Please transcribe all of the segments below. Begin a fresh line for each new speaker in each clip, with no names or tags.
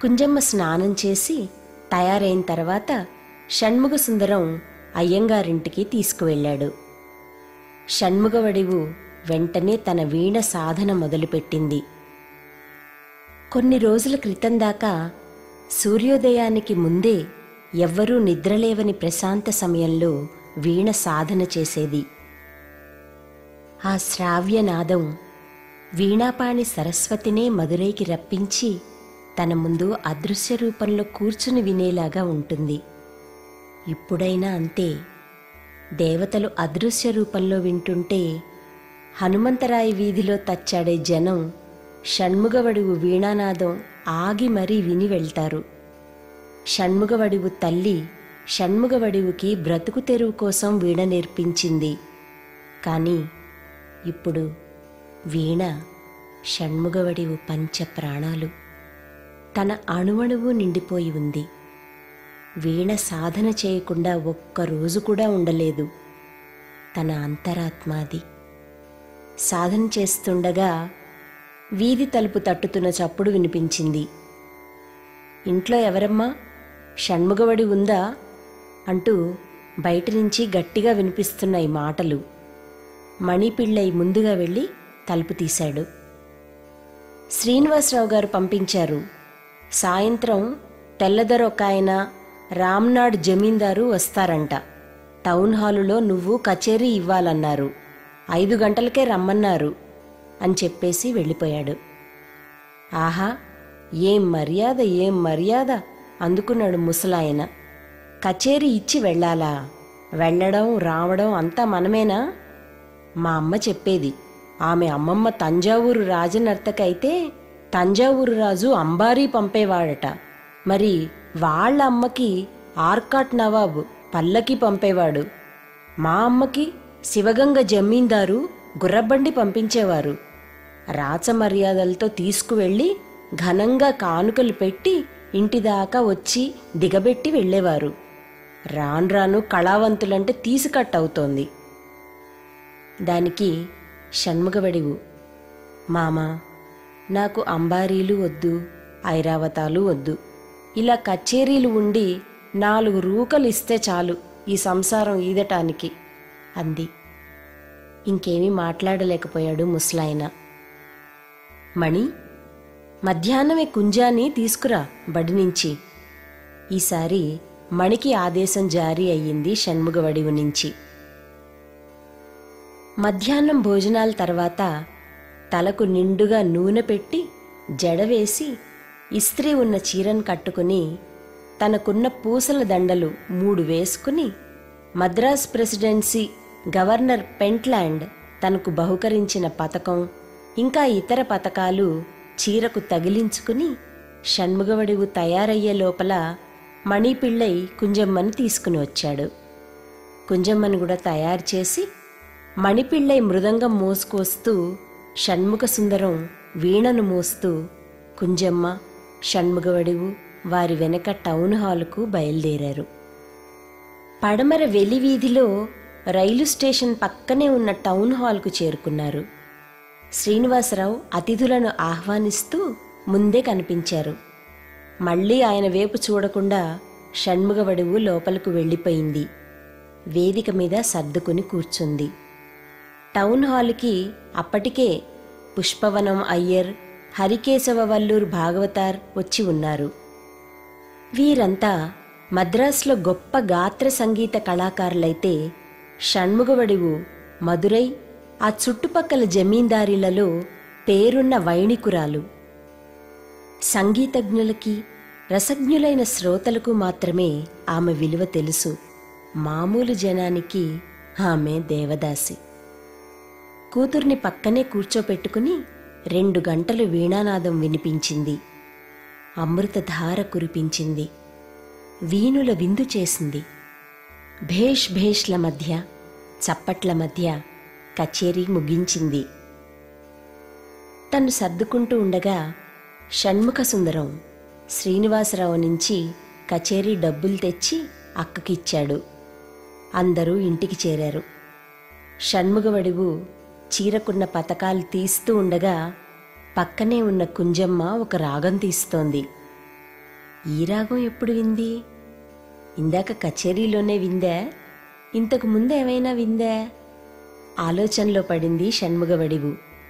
కుంజమ్మ స్నానం చేసి తయారైన తర్వాత షణ్ముగ సుందరం అయ్యంగారింటికి తీసుకువెళ్ళాడు షణ్ముగవడివు వెంటనే తన వీణ సాధన మొదలుపెట్టింది కొన్ని రోజుల క్రితం దాకా సూర్యోదయానికి ముందే ఎవ్వరూ నిద్రలేవని ప్రశాంత సమయంలో వీణ సాధన చేసేది ఆ శ్రావ్యనాదం వీణాపాణి సరస్వతినే మదురైకి రప్పించి తన ముందు అదృశ్య రూపంలో కూర్చుని వినేలాగా ఉంటుంది ఇప్పుడైనా అంతే దేవతలు అదృశ్య రూపంలో వింటుంటే హనుమంతరాయి వీధిలో తచ్చాడే జనం షణ్ముగవడివు వీణానాదం ఆగి మరీ విని వెళ్తారు షణ్ముగవడివు తల్లి షణ్ముగవడివుకి బ్రతుకు తెరువు కోసం వీణ నేర్పించింది కానీ ఇప్పుడు వీణ షణ్ముగవడివు పంచ ప్రాణాలు తన అణువణువు నిండిపోయి ఉంది వీణ సాధన చేయకుండా ఒక్క రోజు కూడా ఉండలేదు తన అంతరాత్మాది సాధన చేస్తుండగా వీధి తలుపు తట్టుతున్న చప్పుడు వినిపించింది ఇంట్లో ఎవరమ్మా షణ్ముగవడి ఉందా అంటూ బయట నుంచి గట్టిగా వినిపిస్తున్న ఈ మాటలు మణిపిళ్ళై ముందుగా వెళ్ళి తలుపు తీశాడు శ్రీనివాసరావు గారు పంపించారు సాయంత్రం తెల్లదొర ఒక ఆయన రామ్నాడ్ జమీందారు వస్తారంట టౌన్ హాలులో నువ్వు కచేరీ ఇవ్వాలన్నారు ఐదు గంటలకే రమ్మన్నారు అని చెప్పేసి వెళ్ళిపోయాడు ఆహా ఏం మర్యాద ఏం మర్యాద అందుకున్నాడు ముసలాయన కచేరీ ఇచ్చి వెళ్ళాలా వెళ్ళడం రావడం అంతా మనమేనా మా అమ్మ చెప్పేది ఆమె అమ్మమ్మ తంజావూరు రాజనర్తకైతే తంజావూరు రాజు అంబారీ పంపేవాడట మరి వాళ్ళ అమ్మకి ఆర్కాట్ నవాబు పల్లకి పంపేవాడు మా అమ్మకి శివగంగ జమీందారు గుర్రబండి పంపించేవారు రాచ మర్యాదలతో తీసుకువెళ్ళి ఘనంగా కానుకలు పెట్టి ఇంటిదాకా వచ్చి దిగబెట్టి వెళ్ళేవారు రాను రాను కళావంతులంటే తీసికట్టవుతోంది దానికి షణ్ముగవడివు మామా నాకు అంబారీలు వద్దు ఐరావతాలు వద్దు ఇలా కచేరీలు ఉండి నాలుగు రూకలు ఇస్తే చాలు ఈ సంసారం ఈదటానికి అంది ఇంకేమీ మాట్లాడలేకపోయాడు ముసలాయన మణి మధ్యాహ్నమే కుంజాని తీసుకురా బడి నుంచి ఈసారి మణికి ఆదేశం జారీ అయ్యింది షణ్ముగవడివు నుంచి మధ్యాహ్నం భోజనాల తర్వాత తలకు నిండుగా నూనె పెట్టి జడవేసి ఇస్త్రీ ఉన్న చీరను కట్టుకుని తనకున్న పూసల దండలు మూడు వేసుకుని మద్రాస్ ప్రెసిడెన్సీ గవర్నర్ పెంట్లాండ్ తనకు బహుకరించిన పథకం ఇంకా ఇతర పథకాలు చీరకు తగిలించుకుని షణ్ముగవడివు తయారయ్యే లోపల మణిపిళ్ళై కుంజమ్మని తీసుకుని వచ్చాడు కుంజమ్మను కూడా తయారు చేసి మణిపిళ్ళై మృదంగం మోసుకొస్తూ షణ్ముఖ సుందరం వీణను మోస్తూ కుంజమ్మ షణ్ముగవడివు వారి వెనక టౌన్ హాలుకు బయలుదేరారు పడమర వెలి వీధిలో రైలు స్టేషన్ పక్కనే ఉన్న టౌన్ హాల్కు చేరుకున్నారు శ్రీనివాసరావు అతిథులను ఆహ్వానిస్తూ ముందే కనిపించారు మళ్ళీ ఆయన వైపు చూడకుండా షణ్ముగవడువు లోపలకు వెళ్ళిపోయింది వేదిక మీద సర్దుకుని కూర్చుంది టౌన్ హాలుకి అప్పటికే పుష్పవనం అయ్యర్ హరికేశవ వల్లూరు భాగవతార్ వచ్చి ఉన్నారు వీరంతా మద్రాసులో గొప్ప గాత్ర సంగీత కళాకారులైతే షణ్ముగవడివు మదురై ఆ చుట్టుపక్కల జమీందారీలలో పేరున్న వైణికురాలు సంగీతజ్ఞులకి రసజ్ఞులైన శ్రోతలకు మాత్రమే ఆమె విలువ తెలుసు మామూలు జనానికి ఆమె దేవదాసి కూతుర్ని పక్కనే కూర్చోపెట్టుకుని రెండు గంటలు వీణానాదం వినిపించింది అమృతధార కురిపించింది వీణుల విందు చేసింది భేష్ భేష్ల మధ్య చప్పట్ల మధ్య కచేరీ ముగించింది తను సర్దుకుంటూ ఉండగా షణ్ముఖ సుందరం శ్రీనివాసరావు నుంచి కచేరీ డబ్బులు తెచ్చి అక్కకిచ్చాడు అందరూ ఇంటికి చేరారు షణ్ముగవడివు చీరకున్న పతకాలు తీస్తూ ఉండగా పక్కనే ఉన్న కుంజమ్మ ఒక రాగం తీస్తోంది ఈ రాగం ఎప్పుడు వింది ఇందాక కచేరీలోనే విందా ఇంతకు ముందు ఏమైనా విందా ఆలోచనలో పడింది షణ్ముగవడివు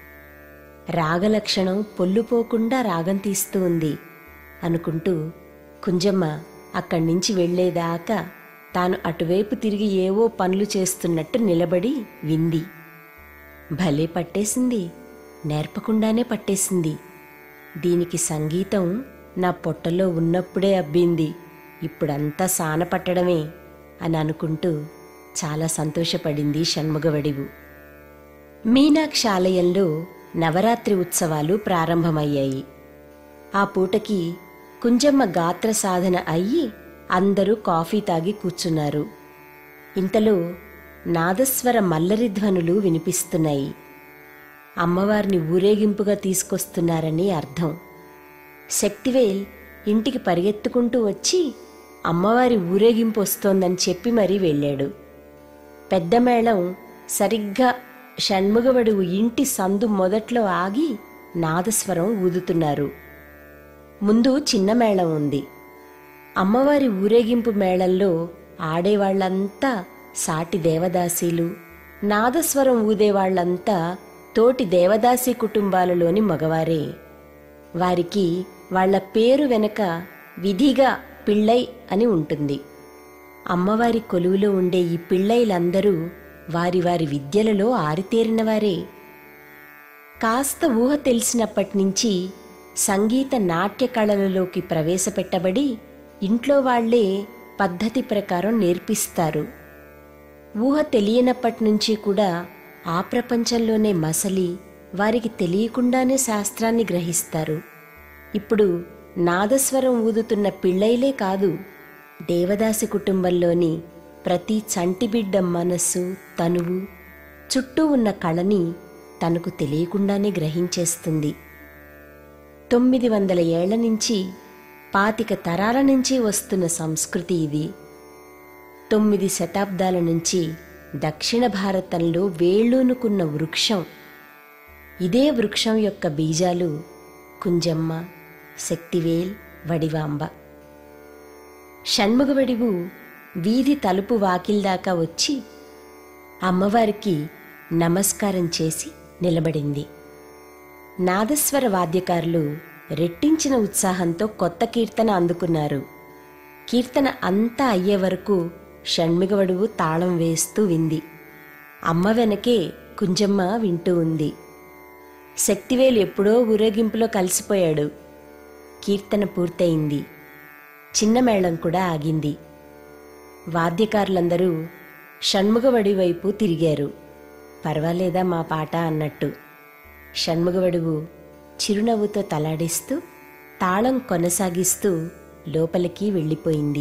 రాగలక్షణం పొల్లుపోకుండా రాగం తీస్తూ ఉంది అనుకుంటూ కుంజమ్మ అక్కడి నుంచి వెళ్లేదాకా తాను అటువైపు తిరిగి ఏవో పనులు చేస్తున్నట్టు నిలబడి వింది భలే పట్టేసింది నేర్పకుండానే పట్టేసింది దీనికి సంగీతం నా పొట్టలో ఉన్నప్పుడే అబ్బింది ఇప్పుడంతా సాన పట్టడమే అని అనుకుంటూ చాలా సంతోషపడింది షణ్ముగవడివు మీనాక్షి ఆలయంలో నవరాత్రి ఉత్సవాలు ప్రారంభమయ్యాయి ఆ పూటకి కుంజమ్మ గాత్ర సాధన అయ్యి అందరూ కాఫీ తాగి కూర్చున్నారు ఇంతలో నాదస్వర మల్లరి ధ్వనులు వినిపిస్తున్నాయి అమ్మవారిని ఊరేగింపుగా తీసుకొస్తున్నారని అర్థం శక్తివేల్ ఇంటికి పరిగెత్తుకుంటూ వచ్చి అమ్మవారి ఊరేగింపు వస్తోందని చెప్పి మరీ వెళ్ళాడు పెద్ద మేళం సరిగ్గా షణ్ముగవడువు ఇంటి సందు మొదట్లో ఆగి నాదస్వరం ఊదుతున్నారు ముందు చిన్న మేళం ఉంది అమ్మవారి ఊరేగింపు మేళంలో ఆడేవాళ్లంతా సాటి దేవదాసీలు నాదస్వరం ఊదేవాళ్లంతా తోటి దేవదాసీ కుటుంబాలలోని మగవారే వారికి వాళ్ళ పేరు వెనక విధిగా పిళ్ళై అని ఉంటుంది అమ్మవారి కొలువులో ఉండే ఈ పిళ్ళైలందరూ వారి వారి విద్యలలో ఆరితేరినవారే కాస్త ఊహ తెలిసినప్పటి నుంచి సంగీత నాట్య కళలలోకి ప్రవేశపెట్టబడి ఇంట్లో వాళ్లే పద్ధతి ప్రకారం నేర్పిస్తారు ఊహ తెలియనప్పటి నుంచి కూడా ఆ ప్రపంచంలోనే మసలి వారికి తెలియకుండానే శాస్త్రాన్ని గ్రహిస్తారు ఇప్పుడు నాదస్వరం ఊదుతున్న పిళ్ళైలే కాదు దేవదాసి కుటుంబంలోని ప్రతి చంటిబిడ్డ మనస్సు తనువు చుట్టూ ఉన్న కళని తనకు తెలియకుండానే గ్రహించేస్తుంది తొమ్మిది వందల ఏళ్ల నుంచి పాతిక తరాల నుంచి వస్తున్న సంస్కృతి ఇది తొమ్మిది శతాబ్దాల నుంచి దక్షిణ భారతంలో వేళ్ళూనుకున్న వృక్షం ఇదే వృక్షం యొక్క బీజాలు కుంజమ్మ శక్తివేల్ వడివాంబ షణ్ముగవడివు వీధి తలుపు వాకిల్దాకా వచ్చి అమ్మవారికి నమస్కారం చేసి నిలబడింది నాదస్వర వాద్యకారులు రెట్టించిన ఉత్సాహంతో కొత్త కీర్తన అందుకున్నారు కీర్తన అంతా అయ్యే వరకు షణ్మిగవడువు తాళం వేస్తూ వింది అమ్మ వెనకే కుంజమ్మ వింటూ ఉంది శక్తివేలు ఎప్పుడో ఊరేగింపులో కలిసిపోయాడు కీర్తన పూర్తయింది చిన్న మేళం కూడా ఆగింది వాద్యకారులందరూ షణ్ముగవడి వైపు తిరిగారు పర్వాలేదా మా పాట అన్నట్టు షణ్ముగవడువు చిరునవ్వుతో తలాడిస్తూ తాళం కొనసాగిస్తూ లోపలికి వెళ్ళిపోయింది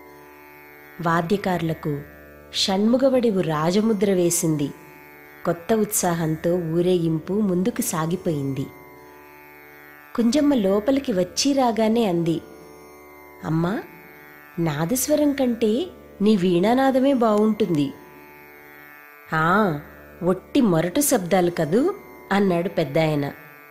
వాద్యకారులకు షణ్ముగవడివు రాజముద్ర వేసింది కొత్త ఉత్సాహంతో ఊరేగింపు ముందుకు సాగిపోయింది కుంజమ్మ లోపలికి వచ్చి రాగానే అంది అమ్మా నాదస్వరం కంటే నీ వీణానాదమే బావుంటుంది ఆ ఒట్టి మొరటు శబ్దాలు కదూ అన్నాడు పెద్దాయన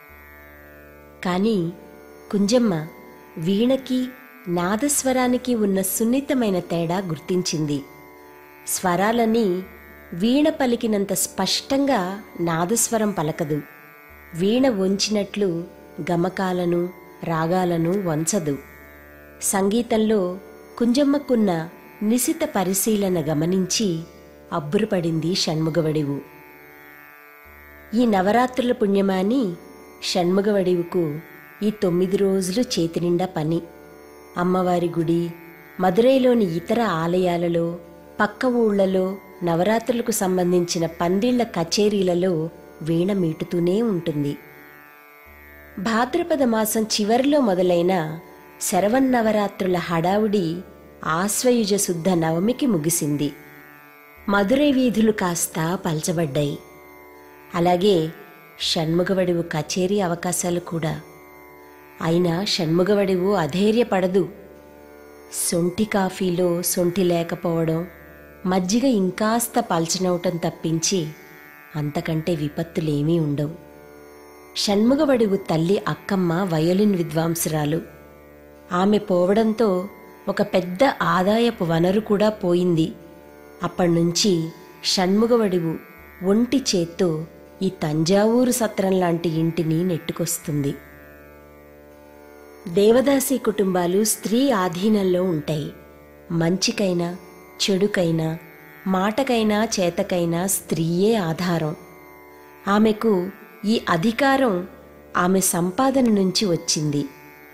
కాని కుంజమ్మ వీణకి నాదస్వరానికి ఉన్న సున్నితమైన తేడా గుర్తించింది స్వరాలని వీణ పలికినంత స్పష్టంగా నాదస్వరం పలకదు వీణ వంచినట్లు గమకాలను రాగాలను వంచదు సంగీతంలో కుంజమ్మకున్న నిశిత పరిశీలన గమనించి అబ్బురపడింది షణ్ముగవడివు ఈ నవరాత్రుల పుణ్యమాని షణ్ముగవడివుకు ఈ తొమ్మిది రోజులు చేతినిండా పని అమ్మవారి గుడి మదురైలోని ఇతర ఆలయాలలో పక్క ఊళ్ళలో నవరాత్రులకు సంబంధించిన పందిళ్ల కచేరీలలో వీణ మీటుతూనే ఉంటుంది భాద్రపద మాసం చివరిలో మొదలైన శరవన్నవరాత్రుల హడావుడి ఆశ్వయుజ శుద్ధ నవమికి ముగిసింది మదురై వీధులు కాస్త పల్చబడ్డాయి అలాగే షణ్ముగవడివు కచేరీ అవకాశాలు కూడా అయినా షణ్ముగవడివు అధైర్యపడదు సొంటి కాఫీలో సొంటి లేకపోవడం మజ్జిగ ఇంకాస్త పల్చనవటం తప్పించి అంతకంటే విపత్తులేమీ ఉండవు షణ్ముగవడివు తల్లి అక్కమ్మ వయోలిన్ విద్వాంసురాలు ఆమె పోవడంతో ఒక పెద్ద ఆదాయపు వనరు కూడా పోయింది అప్పణ్నుంచి షణ్ముగవడివు ఒంటి చేత్తో ఈ తంజావూరు సత్రం లాంటి ఇంటిని నెట్టుకొస్తుంది దేవదాసి కుటుంబాలు స్త్రీ ఆధీనంలో ఉంటాయి మంచికైనా చెడుకైనా మాటకైనా చేతకైనా స్త్రీయే ఆధారం ఆమెకు ఈ అధికారం ఆమె సంపాదన నుంచి వచ్చింది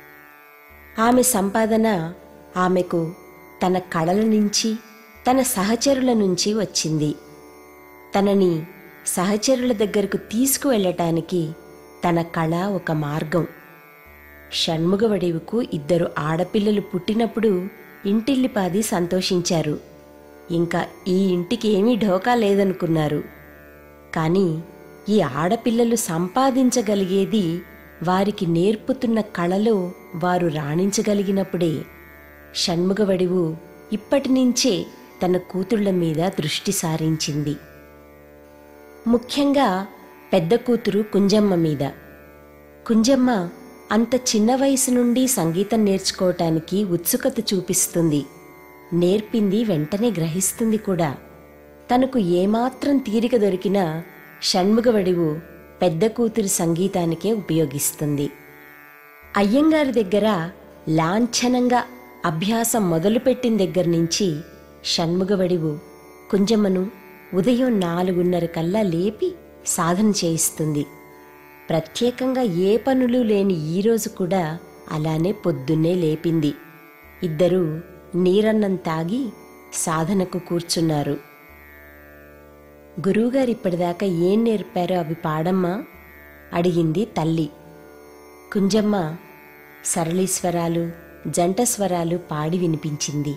ఆమె సంపాదన ఆమెకు తన కళల నుంచి తన సహచరుల నుంచి వచ్చింది తనని సహచరుల దగ్గరకు తీసుకువెళ్ళటానికి తన కళ ఒక మార్గం షణ్ముగవడివుకు ఇద్దరు ఆడపిల్లలు పుట్టినప్పుడు ఇంటిల్లిపాది సంతోషించారు ఇంకా ఈ ఇంటికి ఏమీ ఢోకా లేదనుకున్నారు కానీ ఈ ఆడపిల్లలు సంపాదించగలిగేది వారికి నేర్పుతున్న కళలో వారు రాణించగలిగినప్పుడే షణ్ముగవడివు ఇప్పటినుంచే తన కూతుళ్ల మీద దృష్టి సారించింది ముఖ్యంగా పెద్ద కూతురు కుంజమ్మ మీద కుంజమ్మ అంత చిన్న వయసు నుండి సంగీతం నేర్చుకోవటానికి ఉత్సుకత చూపిస్తుంది నేర్పింది వెంటనే గ్రహిస్తుంది కూడా తనకు ఏమాత్రం తీరిక దొరికినా షణ్ముగవడివు పెద్ద కూతురి సంగీతానికే ఉపయోగిస్తుంది అయ్యంగారి దగ్గర లాంఛనంగా అభ్యాసం మొదలుపెట్టిన దగ్గర నుంచి షణ్ముగవడివు కుంజమ్మను ఉదయం నాలుగున్నర కల్లా లేపి సాధన చేయిస్తుంది ప్రత్యేకంగా ఏ పనులు లేని ఈ రోజు కూడా అలానే పొద్దున్నే లేపింది ఇద్దరూ నీరన్నం తాగి సాధనకు కూర్చున్నారు గురువుగారు ఇప్పటిదాకా ఏం నేర్పారో అవి పాడమ్మా అడిగింది తల్లి కుంజమ్మ సరళీస్వరాలు జంట స్వరాలు పాడి వినిపించింది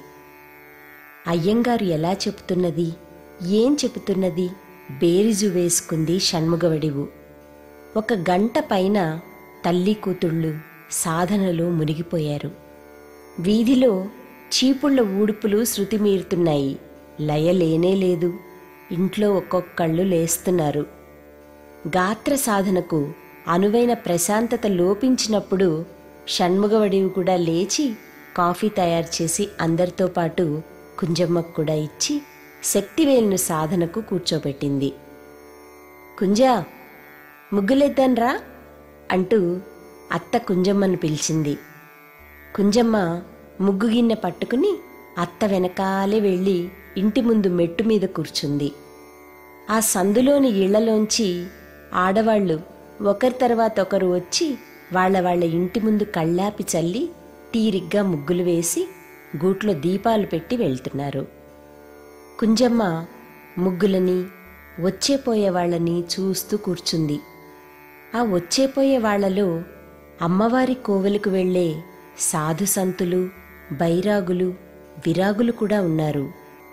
అయ్యంగారు ఎలా చెబుతున్నది ఏం చెబుతున్నది బేరిజు వేసుకుంది షణ్ముగవడివు ఒక గంట పైన తల్లి కూతుళ్ళు సాధనలో మునిగిపోయారు వీధిలో చీపుళ్ల ఊడుపులు శృతి మీరుతున్నాయి లయ లేనే లేదు ఇంట్లో ఒక్కొక్కళ్ళు లేస్తున్నారు గాత్ర సాధనకు అనువైన ప్రశాంతత లోపించినప్పుడు షణ్ముగవడివి కూడా లేచి కాఫీ తయారు చేసి అందరితో పాటు కుంజమ్మకు కూడా ఇచ్చి శక్తివేలును సాధనకు కూర్చోబెట్టింది కుంజా ముగ్గులేద్దాన్రా అంటూ అత్త కుంజమ్మను పిలిచింది కుంజమ్మ ముగ్గు గిన్నె పట్టుకుని అత్త వెనకాలే వెళ్ళి ఇంటి ముందు మెట్టు మీద కూర్చుంది ఆ సందులోని ఇళ్లలోంచి ఆడవాళ్లు ఒకరి తర్వాత ఒకరు వచ్చి వాళ్ళ వాళ్ళ ఇంటి ముందు కళ్ళాపి చల్లి తీరిగ్గా ముగ్గులు వేసి గూట్లో దీపాలు పెట్టి వెళ్తున్నారు కుంజమ్మ ముగ్గులని వచ్చేపోయే వాళ్ళని చూస్తూ కూర్చుంది ఆ వచ్చేపోయే వాళ్లలో అమ్మవారి కోవెలకు వెళ్లే సాధు సంతులు బైరాగులు విరాగులు కూడా ఉన్నారు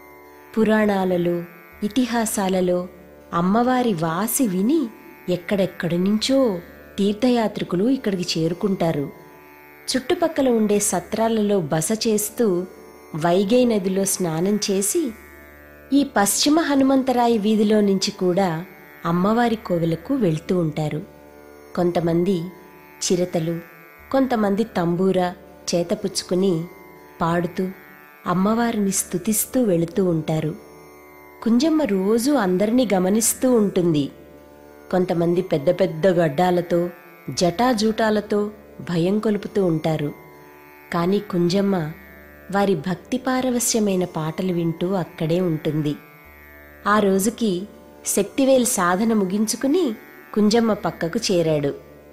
పురాణాలలో ఇతిహాసాలలో అమ్మవారి వాసి విని ఎక్కడెక్కడి నుంచో తీర్థయాత్రికులు ఇక్కడికి చేరుకుంటారు చుట్టుపక్కల ఉండే సత్రాలలో బస చేస్తూ వైగై నదిలో స్నానం చేసి ఈ పశ్చిమ హనుమంతరాయి వీధిలో నుంచి కూడా అమ్మవారి కోవెలకు వెళ్తూ ఉంటారు కొంతమంది చిరతలు కొంతమంది తంబూరా చేతపుచ్చుకుని పాడుతూ అమ్మవారిని స్తుతిస్తూ వెళుతూ ఉంటారు కుంజమ్మ రోజూ అందరినీ గమనిస్తూ ఉంటుంది కొంతమంది పెద్ద పెద్ద గడ్డాలతో జటాజూటాలతో భయం కొలుపుతూ ఉంటారు కానీ కుంజమ్మ వారి భక్తి పారవస్యమైన పాటలు వింటూ అక్కడే ఉంటుంది ఆ రోజుకి శక్తివేల్ సాధన ముగించుకుని కుంజమ్మ పక్కకు చేరాడు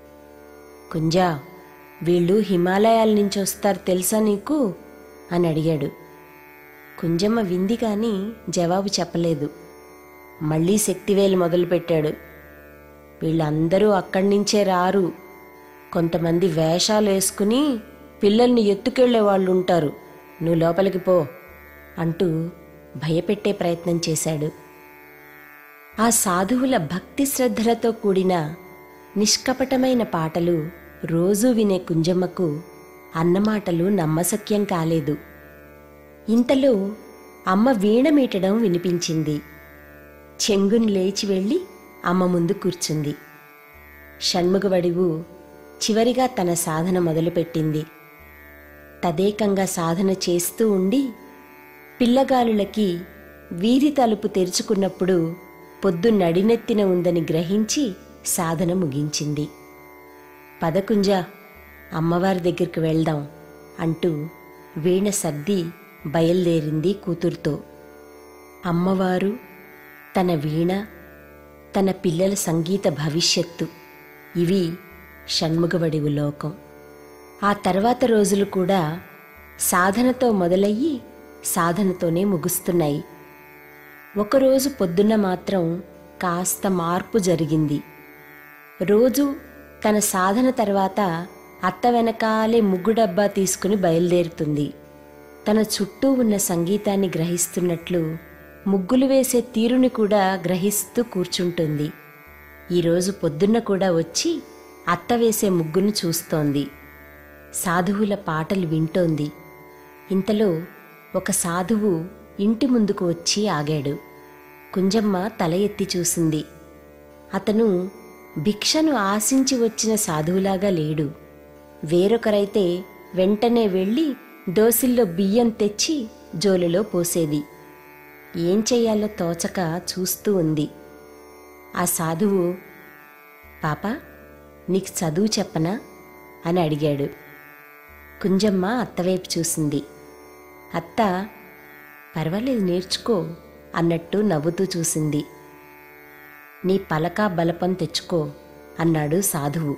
కుంజా వీళ్ళు హిమాలయాల నుంచి వస్తారు తెలుసా నీకు అని అడిగాడు కుంజమ్మ వింది కాని జవాబు చెప్పలేదు మళ్ళీ శక్తివేలు మొదలుపెట్టాడు వీళ్ళందరూ అక్కడి నుంచే రారు కొంతమంది వేషాలు వేసుకుని పిల్లల్ని ఎత్తుకెళ్లే వాళ్ళు ఉంటారు నువ్వు లోపలికి పో అంటూ భయపెట్టే ప్రయత్నం చేశాడు ఆ సాధువుల భక్తి శ్రద్ధలతో కూడిన నిష్కపటమైన పాటలు రోజూ వినే కుంజమ్మకు అన్నమాటలు నమ్మసక్యం కాలేదు ఇంతలో అమ్మ వీణ మీటడం వినిపించింది చెంగుని లేచి వెళ్ళి అమ్మ ముందు కూర్చుంది షణ్ముగవడివు చివరిగా తన సాధన మొదలుపెట్టింది తదేకంగా సాధన చేస్తూ ఉండి పిల్లగాలులకి వీధి తలుపు తెరుచుకున్నప్పుడు పొద్దు నడినెత్తిన ఉందని గ్రహించి సాధన ముగించింది పదకుంజ అమ్మవారి దగ్గరికి వెళ్దాం అంటూ వీణ సర్ది బయలుదేరింది కూతురుతో అమ్మవారు తన వీణ తన పిల్లల సంగీత భవిష్యత్తు ఇవి షణ్ముగవడివు లోకం ఆ తర్వాత రోజులు కూడా సాధనతో మొదలయ్యి సాధనతోనే ముగుస్తున్నాయి ఒకరోజు పొద్దున్న మాత్రం కాస్త మార్పు జరిగింది రోజు తన సాధన తర్వాత అత్త వెనకాలే ముగ్గు డబ్బా తీసుకుని బయలుదేరుతుంది తన చుట్టూ ఉన్న సంగీతాన్ని గ్రహిస్తున్నట్లు ముగ్గులు వేసే తీరుని కూడా గ్రహిస్తూ కూర్చుంటుంది ఈరోజు పొద్దున్న కూడా వచ్చి అత్త వేసే ముగ్గును చూస్తోంది సాధువుల పాటలు వింటోంది ఇంతలో ఒక సాధువు ఇంటి ముందుకు వచ్చి ఆగాడు కుంజమ్మ తల ఎత్తి చూసింది అతను భిక్షను ఆశించి వచ్చిన సాధువులాగా లేడు వేరొకరైతే వెంటనే వెళ్ళి దోసిల్లో బియ్యం తెచ్చి జోలులో పోసేది ఏం చెయ్యాలో తోచక చూస్తూ ఉంది ఆ సాధువు పాప నీకు చదువు చెప్పనా అని అడిగాడు కుంజమ్మ అత్తవైపు చూసింది అత్త పర్వాలేదు నేర్చుకో అన్నట్టు నవ్వుతూ చూసింది నీ పలక బలపం తెచ్చుకో అన్నాడు సాధువు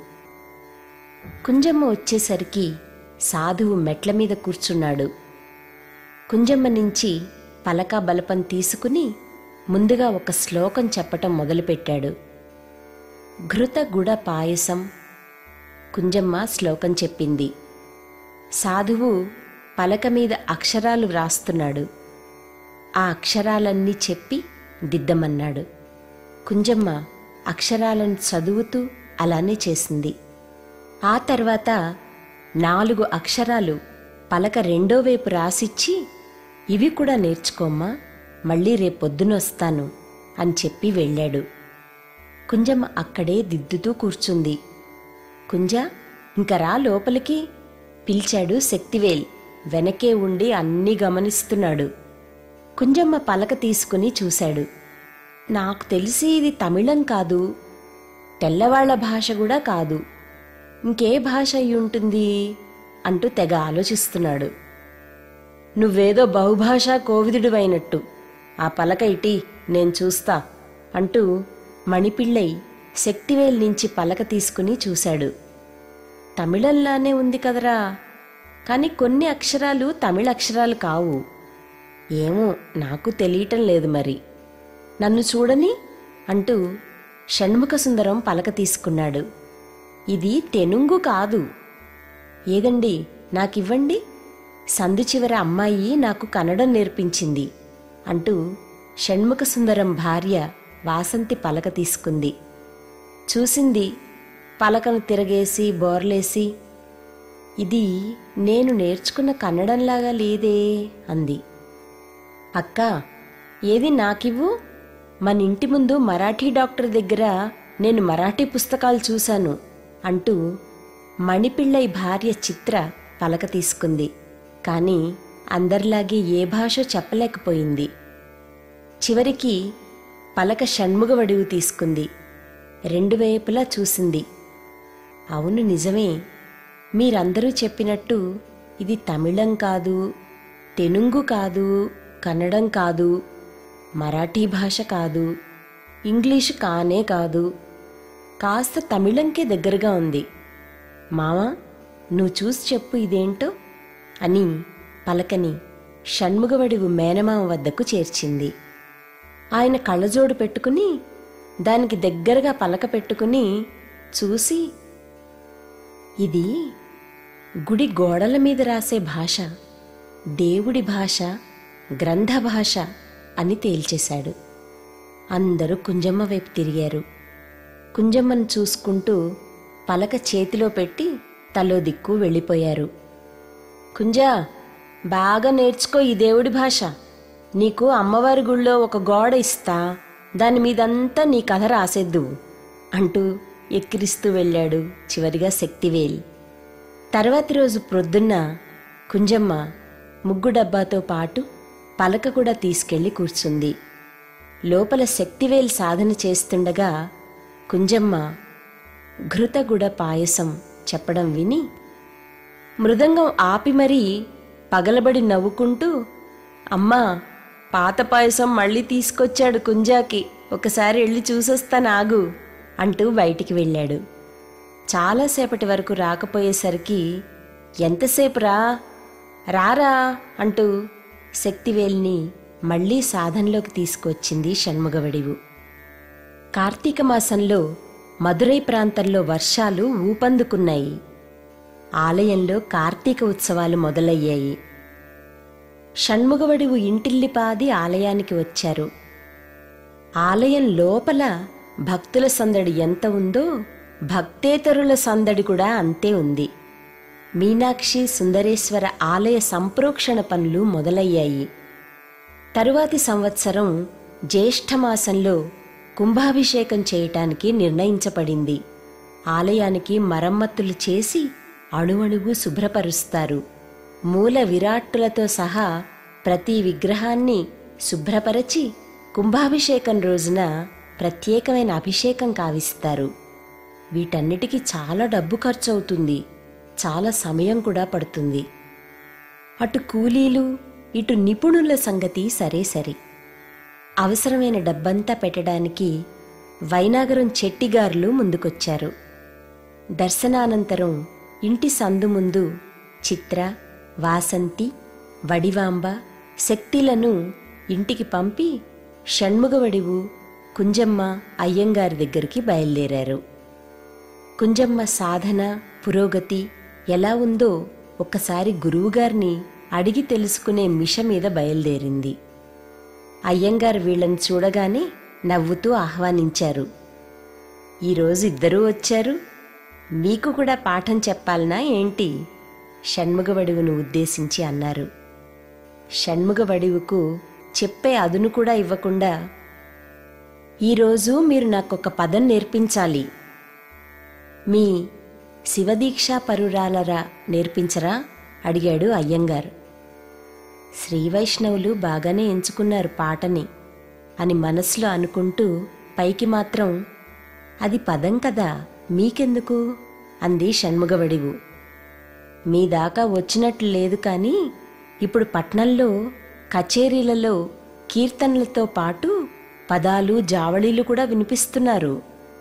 కుంజమ్మ వచ్చేసరికి సాధువు మెట్ల మీద కూర్చున్నాడు కుంజమ్మ నుంచి పలక బలపం తీసుకుని ముందుగా ఒక శ్లోకం చెప్పటం మొదలుపెట్టాడు ఘృత గుడ పాయసం కుంజమ్మ శ్లోకం చెప్పింది సాధువు పలక మీద అక్షరాలు వ్రాస్తున్నాడు ఆ అక్షరాలన్నీ చెప్పి దిద్దమన్నాడు కుంజమ్మ అక్షరాలను చదువుతూ అలానే చేసింది ఆ తర్వాత నాలుగు అక్షరాలు పలక రెండో వైపు రాసిచ్చి ఇవి కూడా నేర్చుకోమ్మా మళ్ళీ రేపొద్దునొస్తాను అని చెప్పి వెళ్ళాడు కుంజమ్మ అక్కడే దిద్దుతూ కూర్చుంది కుంజ ఇంక రా లోపలికి పిలిచాడు శక్తివేల్ వెనకే ఉండి అన్నీ గమనిస్తున్నాడు కుంజమ్మ పలక తీసుకుని చూశాడు నాకు తెలిసి ఇది తమిళం కాదు తెల్లవాళ్ల భాష కూడా కాదు ఇంకే భాష అయి ఉంటుంది అంటూ తెగ ఆలోచిస్తున్నాడు నువ్వేదో బహుభాషా కోవిదుడివైనట్టు ఆ పలక ఇటీ నేను చూస్తా అంటూ మణిపిళ్ళై శక్తివేల్ నుంచి పలక తీసుకుని చూశాడు తమిళంలానే ఉంది కదరా కానీ కొన్ని అక్షరాలు తమిళ అక్షరాలు కావు ఏమో నాకు తెలియటం లేదు మరి నన్ను చూడని అంటూ షణ్ముఖ సుందరం పలక తీసుకున్నాడు ఇది తెనుంగు కాదు ఏదండి నాకివ్వండి సందు చివర అమ్మాయి నాకు కన్నడం నేర్పించింది అంటూ షణ్ముఖ సుందరం భార్య వాసంతి పలక తీసుకుంది చూసింది పలకను తిరగేసి బోర్లేసి ఇది నేను నేర్చుకున్న కన్నడంలాగా లేదే అంది అక్క ఏది నాకివ్వు మన ఇంటి ముందు మరాఠీ డాక్టర్ దగ్గర నేను మరాఠీ పుస్తకాలు చూశాను అంటూ మణిపిళ్ళై భార్య చిత్ర పలక తీసుకుంది కానీ అందరిలాగే ఏ భాష చెప్పలేకపోయింది చివరికి పలక షణ్ముగవడివు తీసుకుంది రెండు వైపులా చూసింది అవును నిజమే మీరందరూ చెప్పినట్టు ఇది తమిళం కాదు తెనుంగు కాదు కన్నడం కాదు మరాఠీ భాష కాదు ఇంగ్లీషు కానే కాదు కాస్త తమిళంకే దగ్గరగా ఉంది మావా నువ్వు చూసి చెప్పు ఇదేంటో అని పలకని షణ్ముగవడివు మేనమామ వద్దకు చేర్చింది ఆయన కళ్ళజోడు పెట్టుకుని దానికి దగ్గరగా పలక పెట్టుకుని చూసి ఇది గుడి గోడల మీద రాసే భాష దేవుడి భాష గ్రంథ భాష అని తేల్చేశాడు అందరూ కుంజమ్మ వైపు తిరిగారు కుంజమ్మను చూసుకుంటూ పలక చేతిలో పెట్టి తలో దిక్కు వెళ్ళిపోయారు కుంజా బాగా నేర్చుకో ఈ దేవుడి భాష నీకు అమ్మవారి గుళ్ళో ఒక గోడ ఇస్తా దాని మీదంతా నీ కథ రాసేద్దు అంటూ ఎక్కిరిస్తూ వెళ్ళాడు చివరిగా శక్తివేల్ తర్వాతి రోజు ప్రొద్దున్న కుంజమ్మ ముగ్గు డబ్బాతో పాటు పలక కూడా తీసుకెళ్లి కూర్చుంది లోపల శక్తివేల్ సాధన చేస్తుండగా కుంజమ్మ ఘృతగుడ పాయసం చెప్పడం విని మృదంగం ఆపి మరీ పగలబడి నవ్వుకుంటూ అమ్మా పాత పాయసం మళ్ళీ తీసుకొచ్చాడు కుంజాకి ఒకసారి వెళ్ళి చూసొస్తానాగు అంటూ బయటికి వెళ్ళాడు చాలాసేపటి వరకు రాకపోయేసరికి ఎంతసేపు రా రారా అంటూ శక్తివేల్ని మళ్లీ సాధనలోకి తీసుకొచ్చింది షణ్ముగవడివు కార్తీక మాసంలో మదురై ప్రాంతంలో వర్షాలు ఊపందుకున్నాయి ఆలయంలో కార్తీక ఉత్సవాలు మొదలయ్యాయి షణ్ముగవడివు ఇంటిల్లిపాది ఆలయానికి వచ్చారు ఆలయం లోపల భక్తుల సందడి ఎంత ఉందో భక్తేతరుల సందడి కూడా అంతే ఉంది మీనాక్షి సుందరేశ్వర ఆలయ సంప్రోక్షణ పనులు మొదలయ్యాయి తరువాతి సంవత్సరం జ్యేష్ఠమాసంలో కుంభాభిషేకం చేయటానికి నిర్ణయించబడింది ఆలయానికి మరమ్మతులు చేసి అణువణువు శుభ్రపరుస్తారు మూల విరాట్టులతో సహా ప్రతి విగ్రహాన్ని శుభ్రపరచి కుంభాభిషేకం రోజున ప్రత్యేకమైన అభిషేకం కావిస్తారు వీటన్నిటికీ చాలా డబ్బు ఖర్చు అవుతుంది చాలా సమయం కూడా పడుతుంది అటు కూలీలు ఇటు నిపుణుల సంగతి సరే సరి అవసరమైన డబ్బంతా పెట్టడానికి వైనాగరం చెట్టిగారులు ముందుకొచ్చారు దర్శనానంతరం ఇంటి సందు ముందు చిత్ర వాసంతి వడివాంబ శక్తిలను ఇంటికి పంపి షణ్ముగవడివు కుంజమ్మ అయ్యంగారి దగ్గరికి బయలుదేరారు కుంజమ్మ సాధన పురోగతి ఎలా ఉందో ఒక్కసారి గురువుగారిని అడిగి తెలుసుకునే మిష మీద బయలుదేరింది అయ్యంగారు వీళ్ళని చూడగానే నవ్వుతూ ఆహ్వానించారు ఈరోజు ఇద్దరూ వచ్చారు మీకు కూడా పాఠం చెప్పాలనా ఏంటి షణ్ముగవడివును ఉద్దేశించి అన్నారు షణ్ముగవడివుకు చెప్పే అదును కూడా ఇవ్వకుండా ఈరోజు మీరు నాకొక పదం నేర్పించాలి మీ శివదీక్షా పరురాలరా నేర్పించరా అడిగాడు అయ్యంగారు శ్రీవైష్ణవులు బాగానే ఎంచుకున్నారు పాటని అని మనసులో అనుకుంటూ పైకి మాత్రం అది పదం కదా మీకెందుకు అంది షణ్ముగవడివు మీ దాకా వచ్చినట్లు లేదు కానీ ఇప్పుడు పట్నంలో కచేరీలలో కీర్తనలతో పాటు పదాలు జావళీలు కూడా వినిపిస్తున్నారు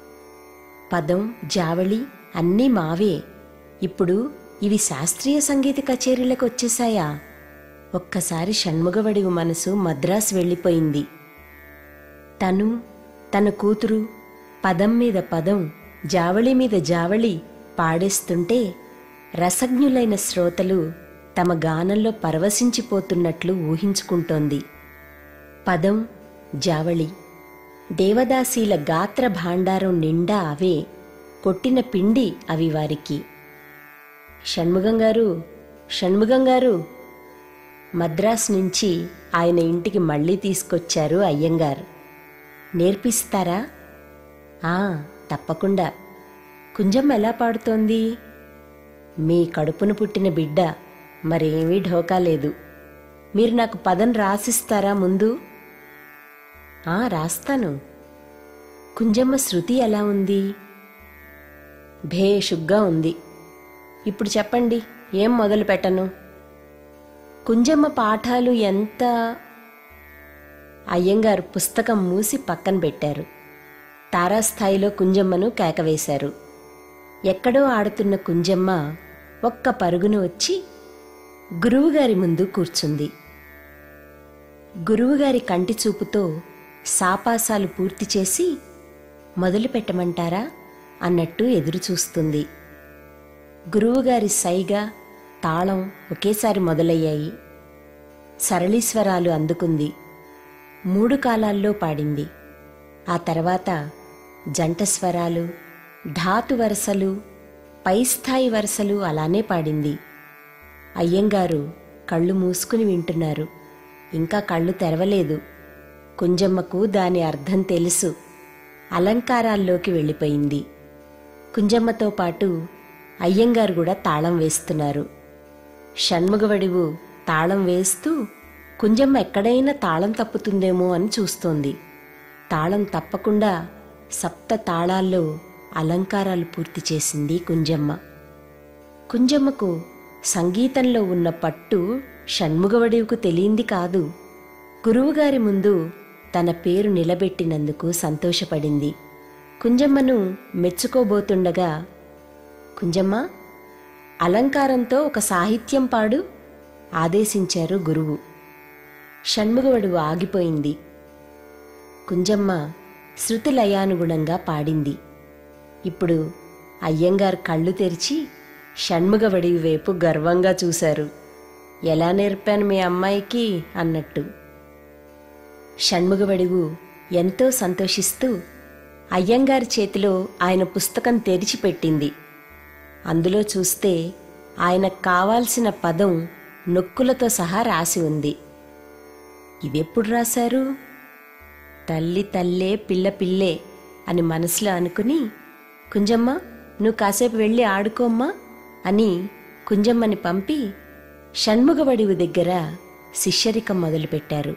పదం జావళి అన్నీ మావే ఇప్పుడు ఇవి శాస్త్రీయ సంగీత కచేరీలకు వచ్చేశాయా ఒక్కసారి షణ్ముగవడివు మనసు మద్రాసు వెళ్ళిపోయింది తను తన కూతురు పదం మీద పదం జావళి మీద జావళి పాడేస్తుంటే రసజ్ఞులైన శ్రోతలు తమ గానంలో పరవశించిపోతున్నట్లు ఊహించుకుంటోంది పదం జావళి దేవదాసీల గాత్ర భాండారం నిండా అవే కొట్టిన పిండి అవి వారికి షణ్ముగం గారు షణ్ముగం గారు మద్రాస్ నుంచి ఆయన ఇంటికి మళ్ళీ తీసుకొచ్చారు అయ్యంగారు నేర్పిస్తారా ఆ తప్పకుండా కుంజమ్మ ఎలా పాడుతోంది మీ కడుపును పుట్టిన బిడ్డ మరేమీ ఢోకా లేదు మీరు నాకు పదం రాసిస్తారా ముందు ఆ రాస్తాను కుంజమ్మ శృతి ఎలా ఉంది భేషుగ్గా ఉంది ఇప్పుడు చెప్పండి ఏం మొదలు పెట్టను కుంజమ్మ పాఠాలు ఎంత అయ్యంగారు పుస్తకం మూసి పక్కన పెట్టారు తారాస్థాయిలో కుంజమ్మను కేకవేశారు ఎక్కడో ఆడుతున్న కుంజమ్మ ఒక్క పరుగును వచ్చి గురువుగారి ముందు కూర్చుంది గురువుగారి కంటి చూపుతో సాపాసాలు పూర్తి చేసి మొదలు పెట్టమంటారా అన్నట్టు ఎదురు చూస్తుంది గురువుగారి సైగా తాళం ఒకేసారి మొదలయ్యాయి సరళీస్వరాలు అందుకుంది మూడు కాలాల్లో పాడింది ఆ తర్వాత జంట స్వరాలు ధాతు వరసలు పైస్థాయి వరసలు అలానే పాడింది అయ్యంగారు కళ్ళు మూసుకుని వింటున్నారు ఇంకా కళ్ళు తెరవలేదు కుంజమ్మకు దాని అర్థం తెలుసు అలంకారాల్లోకి వెళ్ళిపోయింది కుంజమ్మతో పాటు అయ్యంగారు కూడా తాళం వేస్తున్నారు షణ్ముగవడివు తాళం వేస్తూ కుంజమ్మ ఎక్కడైనా తాళం తప్పుతుందేమో అని చూస్తోంది తాళం తప్పకుండా సప్త తాళాల్లో అలంకారాలు పూర్తి చేసింది కుంజమ్మ కుంజమ్మకు సంగీతంలో ఉన్న పట్టు షణ్ముగవడివుకు తెలియంది కాదు గురువుగారి ముందు తన పేరు నిలబెట్టినందుకు సంతోషపడింది కుంజమ్మను మెచ్చుకోబోతుండగా కుంజమ్మ అలంకారంతో ఒక సాహిత్యం పాడు ఆదేశించారు గురువు షణ్ముగవడువు ఆగిపోయింది కుంజమ్మ శృతి లయానుగుణంగా పాడింది ఇప్పుడు అయ్యంగారు కళ్ళు తెరిచి షణ్ముగవడి వైపు గర్వంగా చూశారు ఎలా నేర్పాను మీ అమ్మాయికి అన్నట్టు షణ్ముగవడివు ఎంతో సంతోషిస్తూ అయ్యంగారి చేతిలో ఆయన పుస్తకం తెరిచిపెట్టింది అందులో చూస్తే ఆయనకు కావాల్సిన పదం నొక్కులతో సహా రాసి ఉంది ఇదెప్పుడు రాశారు తల్లి తల్లే పిల్ల పిల్లే అని మనసులో అనుకుని కుంజమ్మ నువ్వు కాసేపు వెళ్ళి ఆడుకోమ్మా అని కుంజమ్మని పంపి షణ్ముగవడివు దగ్గర శిష్యరికం మొదలుపెట్టారు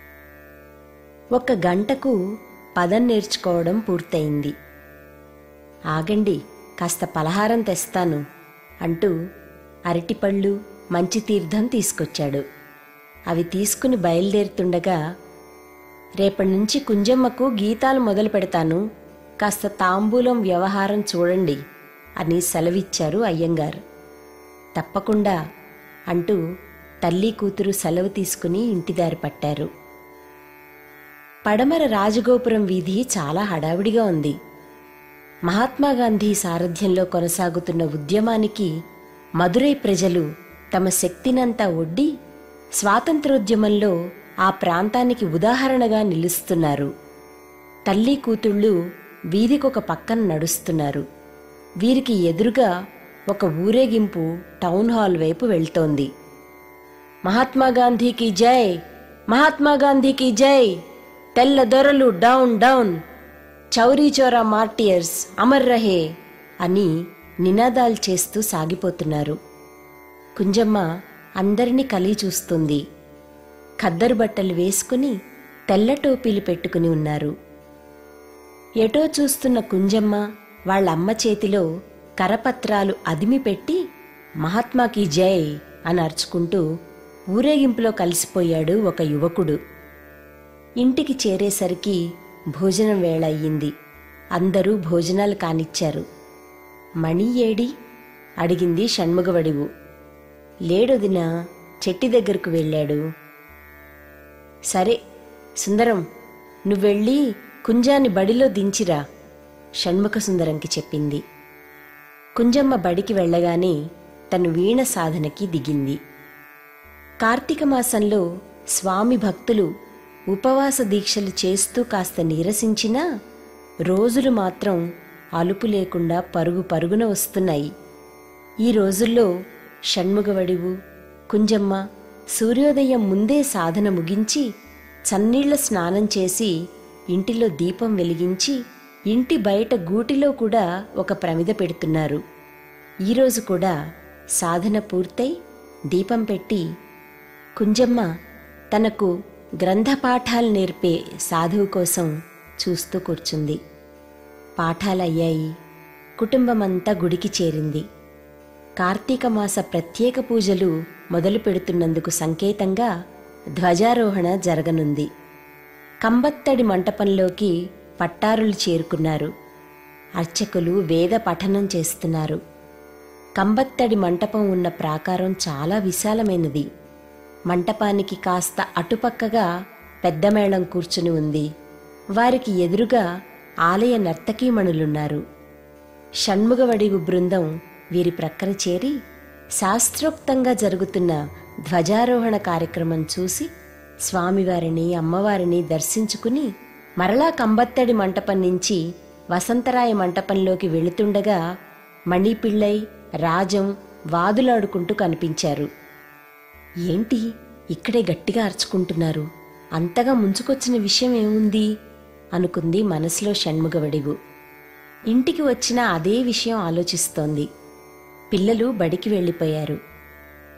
ఒక గంటకు పదం నేర్చుకోవడం పూర్తయింది ఆగండి కాస్త పలహారం తెస్తాను అంటూ అరటిపళ్ళు మంచి తీర్థం తీసుకొచ్చాడు అవి తీసుకుని బయలుదేరుతుండగా రేపటి నుంచి కుంజమ్మకు గీతాలు మొదలు పెడతాను కాస్త తాంబూలం వ్యవహారం చూడండి అని సెలవిచ్చారు అయ్యంగారు తప్పకుండా అంటూ తల్లి కూతురు సెలవు తీసుకుని ఇంటిదారి పట్టారు పడమర రాజగోపురం వీధి చాలా హడావిడిగా ఉంది మహాత్మాగాంధీ సారథ్యంలో కొనసాగుతున్న ఉద్యమానికి మదురై ప్రజలు తమ శక్తినంతా ఒడ్డి స్వాతంత్రోద్యమంలో ఆ ప్రాంతానికి ఉదాహరణగా నిలుస్తున్నారు తల్లి కూతుళ్ళు వీధికొక పక్కన నడుస్తున్నారు వీరికి ఎదురుగా ఒక ఊరేగింపు టౌన్ హాల్ వైపు వెళ్తోంది మహాత్మాగాంధీకి జై మహాత్మాగాంధీకి జై తెల్ల దొరలు down down Chauri Chaura martyrs అమర్ రహే అని నినాదాలు చేస్తూ సాగిపోతున్నారు కుంజమ్మ అందరినీ కలి చూస్తుంది ఖద్దరు బట్టలు వేసుకుని తెల్ల టోపీలు పెట్టుకుని ఉన్నారు ఎటో చూస్తున్న కుంజమ్మ వాళ్ళ అమ్మ చేతిలో కరపత్రాలు అదిమి పెట్టి మహాత్మాకి జై అని అరుచుకుంటూ ఊరేగింపులో కలిసిపోయాడు ఒక యువకుడు ఇంటికి చేరేసరికి భోజనం వేళ అయ్యింది అందరూ భోజనాలు కానిచ్చారు మణి ఏడి అడిగింది షణ్ముగవడివు లేడొదిన చెట్టి దగ్గరకు వెళ్ళాడు సరే సుందరం నువ్వెళ్ళి కుంజాన్ని బడిలో దించిరా షణ్ముఖ సుందరంకి చెప్పింది కుంజమ్మ బడికి వెళ్ళగానే తను వీణ సాధనకి దిగింది కార్తీక మాసంలో స్వామి భక్తులు ఉపవాస దీక్షలు చేస్తూ కాస్త నీరసించినా రోజులు మాత్రం అలుపు లేకుండా పరుగు పరుగున వస్తున్నాయి ఈ రోజుల్లో షణ్ముగవడివు కుంజమ్మ సూర్యోదయం ముందే సాధన ముగించి చన్నీళ్ల స్నానం చేసి ఇంటిలో దీపం వెలిగించి ఇంటి బయట గూటిలో కూడా ఒక ప్రమిద పెడుతున్నారు ఈరోజు కూడా సాధన పూర్తయి దీపం పెట్టి కుంజమ్మ తనకు గ్రంథపాఠాలు నేర్పే సాధువు కోసం చూస్తూ కూర్చుంది పాఠాలయ్యాయి కుటుంబమంతా గుడికి చేరింది కార్తీక మాస ప్రత్యేక పూజలు మొదలు పెడుతున్నందుకు సంకేతంగా ధ్వజారోహణ జరగనుంది కంబత్తడి మంటపంలోకి పట్టారులు చేరుకున్నారు అర్చకులు వేద పఠనం చేస్తున్నారు కంబత్తడి మంటపం ఉన్న ప్రాకారం చాలా విశాలమైనది మంటపానికి కాస్త అటుపక్కగా పెద్ద మేళం కూర్చుని ఉంది వారికి ఎదురుగా ఆలయ నర్తకీమణులున్నారు షణ్ముగవడివు బృందం వీరి ప్రక్కన చేరి శాస్త్రోక్తంగా జరుగుతున్న ధ్వజారోహణ కార్యక్రమం చూసి స్వామివారిని అమ్మవారిని దర్శించుకుని మరలా కంబత్తడి మంటపం నుంచి వసంతరాయ మంటపంలోకి వెళుతుండగా మణిపిళ్ళై రాజం వాదులాడుకుంటూ కనిపించారు ఏంటి ఇక్కడే గట్టిగా అరుచుకుంటున్నారు అంతగా ముంచుకొచ్చిన విషయం ఏముంది అనుకుంది మనసులో షణ్ముగవడివు ఇంటికి వచ్చిన అదే విషయం ఆలోచిస్తోంది పిల్లలు బడికి వెళ్ళిపోయారు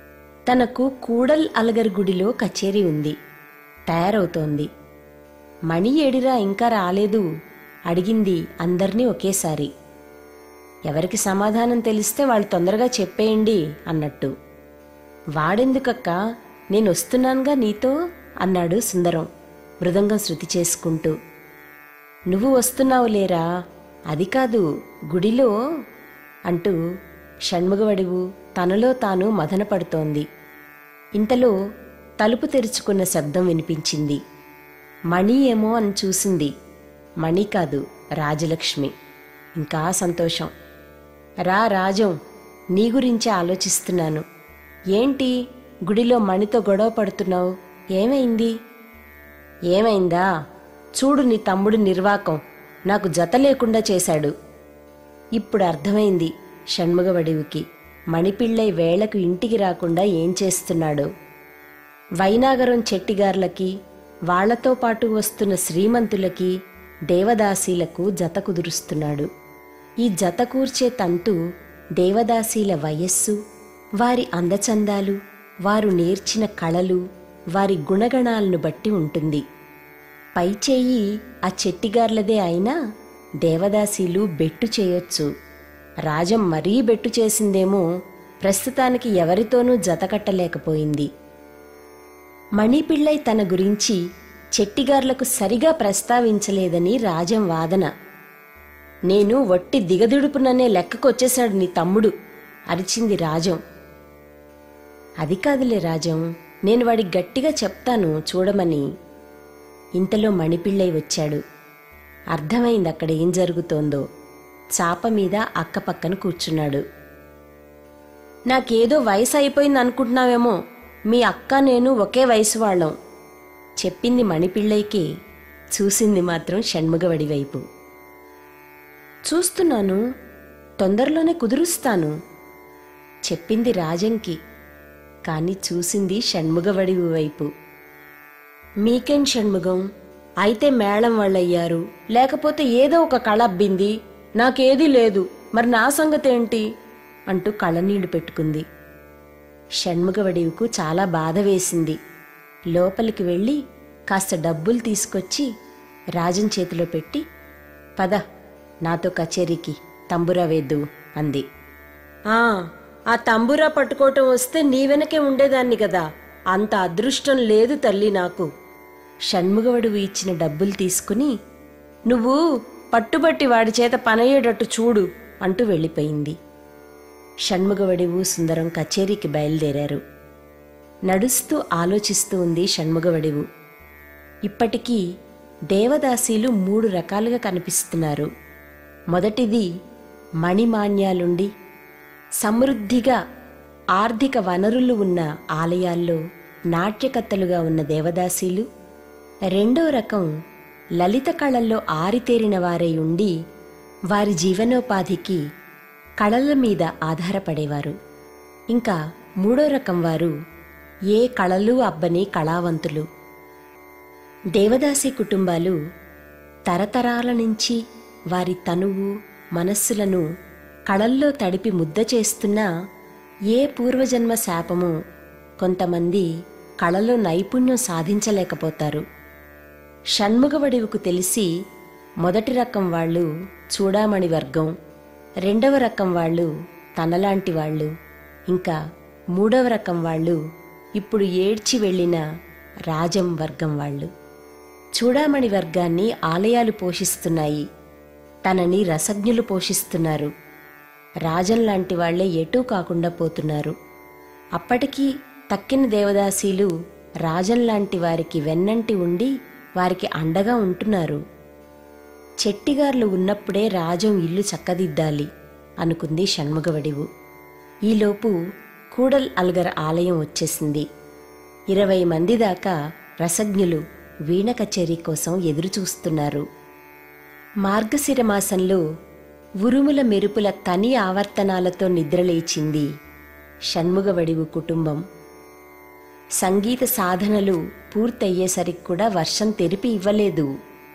తనకు కూడల్ అలగర్ గుడిలో కచేరీ ఉంది తయారవుతోంది మణి ఏడిరా ఇంకా రాలేదు అడిగింది అందర్నీ ఒకేసారి ఎవరికి సమాధానం తెలిస్తే వాళ్ళు తొందరగా చెప్పేయండి అన్నట్టు వాడెందుకక్క నేను వస్తున్నానుగా నీతో అన్నాడు సుందరం మృదంగం శృతి చేసుకుంటూ నువ్వు వస్తున్నావు లేరా అది కాదు గుడిలో అంటూ షణ్ముగవడివు తనలో తాను మదనపడుతోంది ఇంతలో తలుపు తెరుచుకున్న శబ్దం వినిపించింది మణి ఏమో అని చూసింది మణి కాదు రాజలక్ష్మి ఇంకా సంతోషం రా రాజం నీ గురించే ఆలోచిస్తున్నాను ఏంటి గుడిలో మణితో గొడవ పడుతున్నావు ఏమైంది ఏమైందా చూడు నీ తమ్ముడు నిర్వాకం నాకు జత లేకుండా చేశాడు ఇప్పుడు అర్థమైంది షణ్ముగవడివికి మణిపిళ్ళై వేళకు ఇంటికి రాకుండా ఏం చేస్తున్నాడో వైనాగరం చెట్టిగార్లకి వాళ్లతో పాటు వస్తున్న శ్రీమంతులకి దేవదాసీలకు జత కుదురుస్తున్నాడు ఈ జత కూర్చే తంతు దేవదాసీల వయస్సు వారి అందచందాలు వారు నేర్చిన కళలు వారి గుణగణాలను బట్టి ఉంటుంది పైచేయి ఆ చెట్టిగార్లదే అయినా దేవదాసీలు బెట్టు చేయొచ్చు రాజం మరీ బెట్టు చేసిందేమో ప్రస్తుతానికి ఎవరితోనూ జతకట్టలేకపోయింది మణిపిళ్ళై తన గురించి చెట్టిగార్లకు సరిగా ప్రస్తావించలేదని రాజం వాదన నేను వట్టి దిగదుడుపుననే లెక్కకొచ్చేశాడు నీ తమ్ముడు అరిచింది రాజం అది కాదులే రాజం నేను వాడికి గట్టిగా చెప్తాను చూడమని ఇంతలో మణిపిళ్ళై వచ్చాడు అర్థమైంది అక్కడ ఏం జరుగుతోందో చాప మీద అక్కపక్కన కూర్చున్నాడు నాకేదో వయసు అయిపోయింది అనుకుంటున్నావేమో మీ అక్క నేను ఒకే వయసు వాళ్ళం చెప్పింది మణిపిళ్ళైకి చూసింది మాత్రం షణ్ముగవడి వైపు చూస్తున్నాను తొందరలోనే కుదురుస్తాను చెప్పింది రాజంకి కాని చూసింది షణ్ముగవడివి వైపు మీకేం షణ్ముగం అయితే మేళం వాళ్ళయ్యారు లేకపోతే ఏదో ఒక కళ అబ్బింది నాకేదీ లేదు మరి నా సంగతేంటి అంటూ కళ్ళనీళ్లు పెట్టుకుంది షణ్ముగవడివుకు చాలా బాధ వేసింది లోపలికి వెళ్ళి కాస్త డబ్బులు తీసుకొచ్చి రాజన్ చేతిలో పెట్టి పద నాతో కచేరీకి తంబురా వేద్దు అంది ఆ ఆ తంబురా పట్టుకోవటం వస్తే నీ వెనకే ఉండేదాన్ని కదా అంత అదృష్టం లేదు తల్లి నాకు షణ్ముగవడువు ఇచ్చిన డబ్బులు తీసుకుని నువ్వు పట్టుబట్టి వాడి చేత పనయ్యేటట్టు చూడు అంటూ వెళ్ళిపోయింది షణ్ముగవడివు సుందరం కచేరీకి బయలుదేరారు నడుస్తూ ఆలోచిస్తూ ఉంది షణ్ముగవడివు ఇప్పటికీ దేవదాసీలు మూడు రకాలుగా కనిపిస్తున్నారు మొదటిది మణిమాన్యాలుండి సమృద్ధిగా ఆర్థిక వనరులు ఉన్న ఆలయాల్లో నాట్యకత్తలుగా ఉన్న దేవదాసీలు రెండో రకం లలిత కళల్లో ఆరితేరిన వారై ఉండి వారి జీవనోపాధికి కళల మీద ఆధారపడేవారు ఇంకా మూడో రకం వారు ఏ కళలు అబ్బని కళావంతులు దేవదాసి కుటుంబాలు తరతరాల నుంచి వారి తనువు మనస్సులను కళల్లో తడిపి ముద్ద చేస్తున్నా ఏ పూర్వజన్మ శాపమో కొంతమంది కళలో నైపుణ్యం సాధించలేకపోతారు షణ్ముగవడివుకు తెలిసి మొదటి రకం వాళ్ళు చూడామణి వర్గం రెండవ రకం వాళ్ళు తనలాంటి వాళ్ళు ఇంకా మూడవ రకం వాళ్ళు ఇప్పుడు ఏడ్చి వెళ్ళిన రాజం వర్గం వాళ్ళు చూడామణి వర్గాన్ని ఆలయాలు పోషిస్తున్నాయి తనని రసజ్ఞులు పోషిస్తున్నారు రాజం లాంటి వాళ్లే ఎటూ కాకుండా పోతున్నారు అప్పటికీ తక్కిన దేవదాసీలు రాజం లాంటి వారికి వెన్నంటి ఉండి వారికి అండగా ఉంటున్నారు చెట్టిగార్లు ఉన్నప్పుడే రాజం ఇల్లు చక్కదిద్దాలి అనుకుంది షణ్ముగవడివు ఈలోపు కూడల్ అల్గర్ ఆలయం వచ్చేసింది ఇరవై మంది దాకా రసజ్ఞులు వీణ కచేరీ కోసం ఎదురుచూస్తున్నారు మార్గశిర మాసంలో ఉరుముల మెరుపుల తని ఆవర్తనాలతో నిద్రలేచింది షణ్ముగవడివు కుటుంబం సంగీత సాధనలు పూర్తయ్యేసరికి కూడా వర్షం తెరిపి ఇవ్వలేదు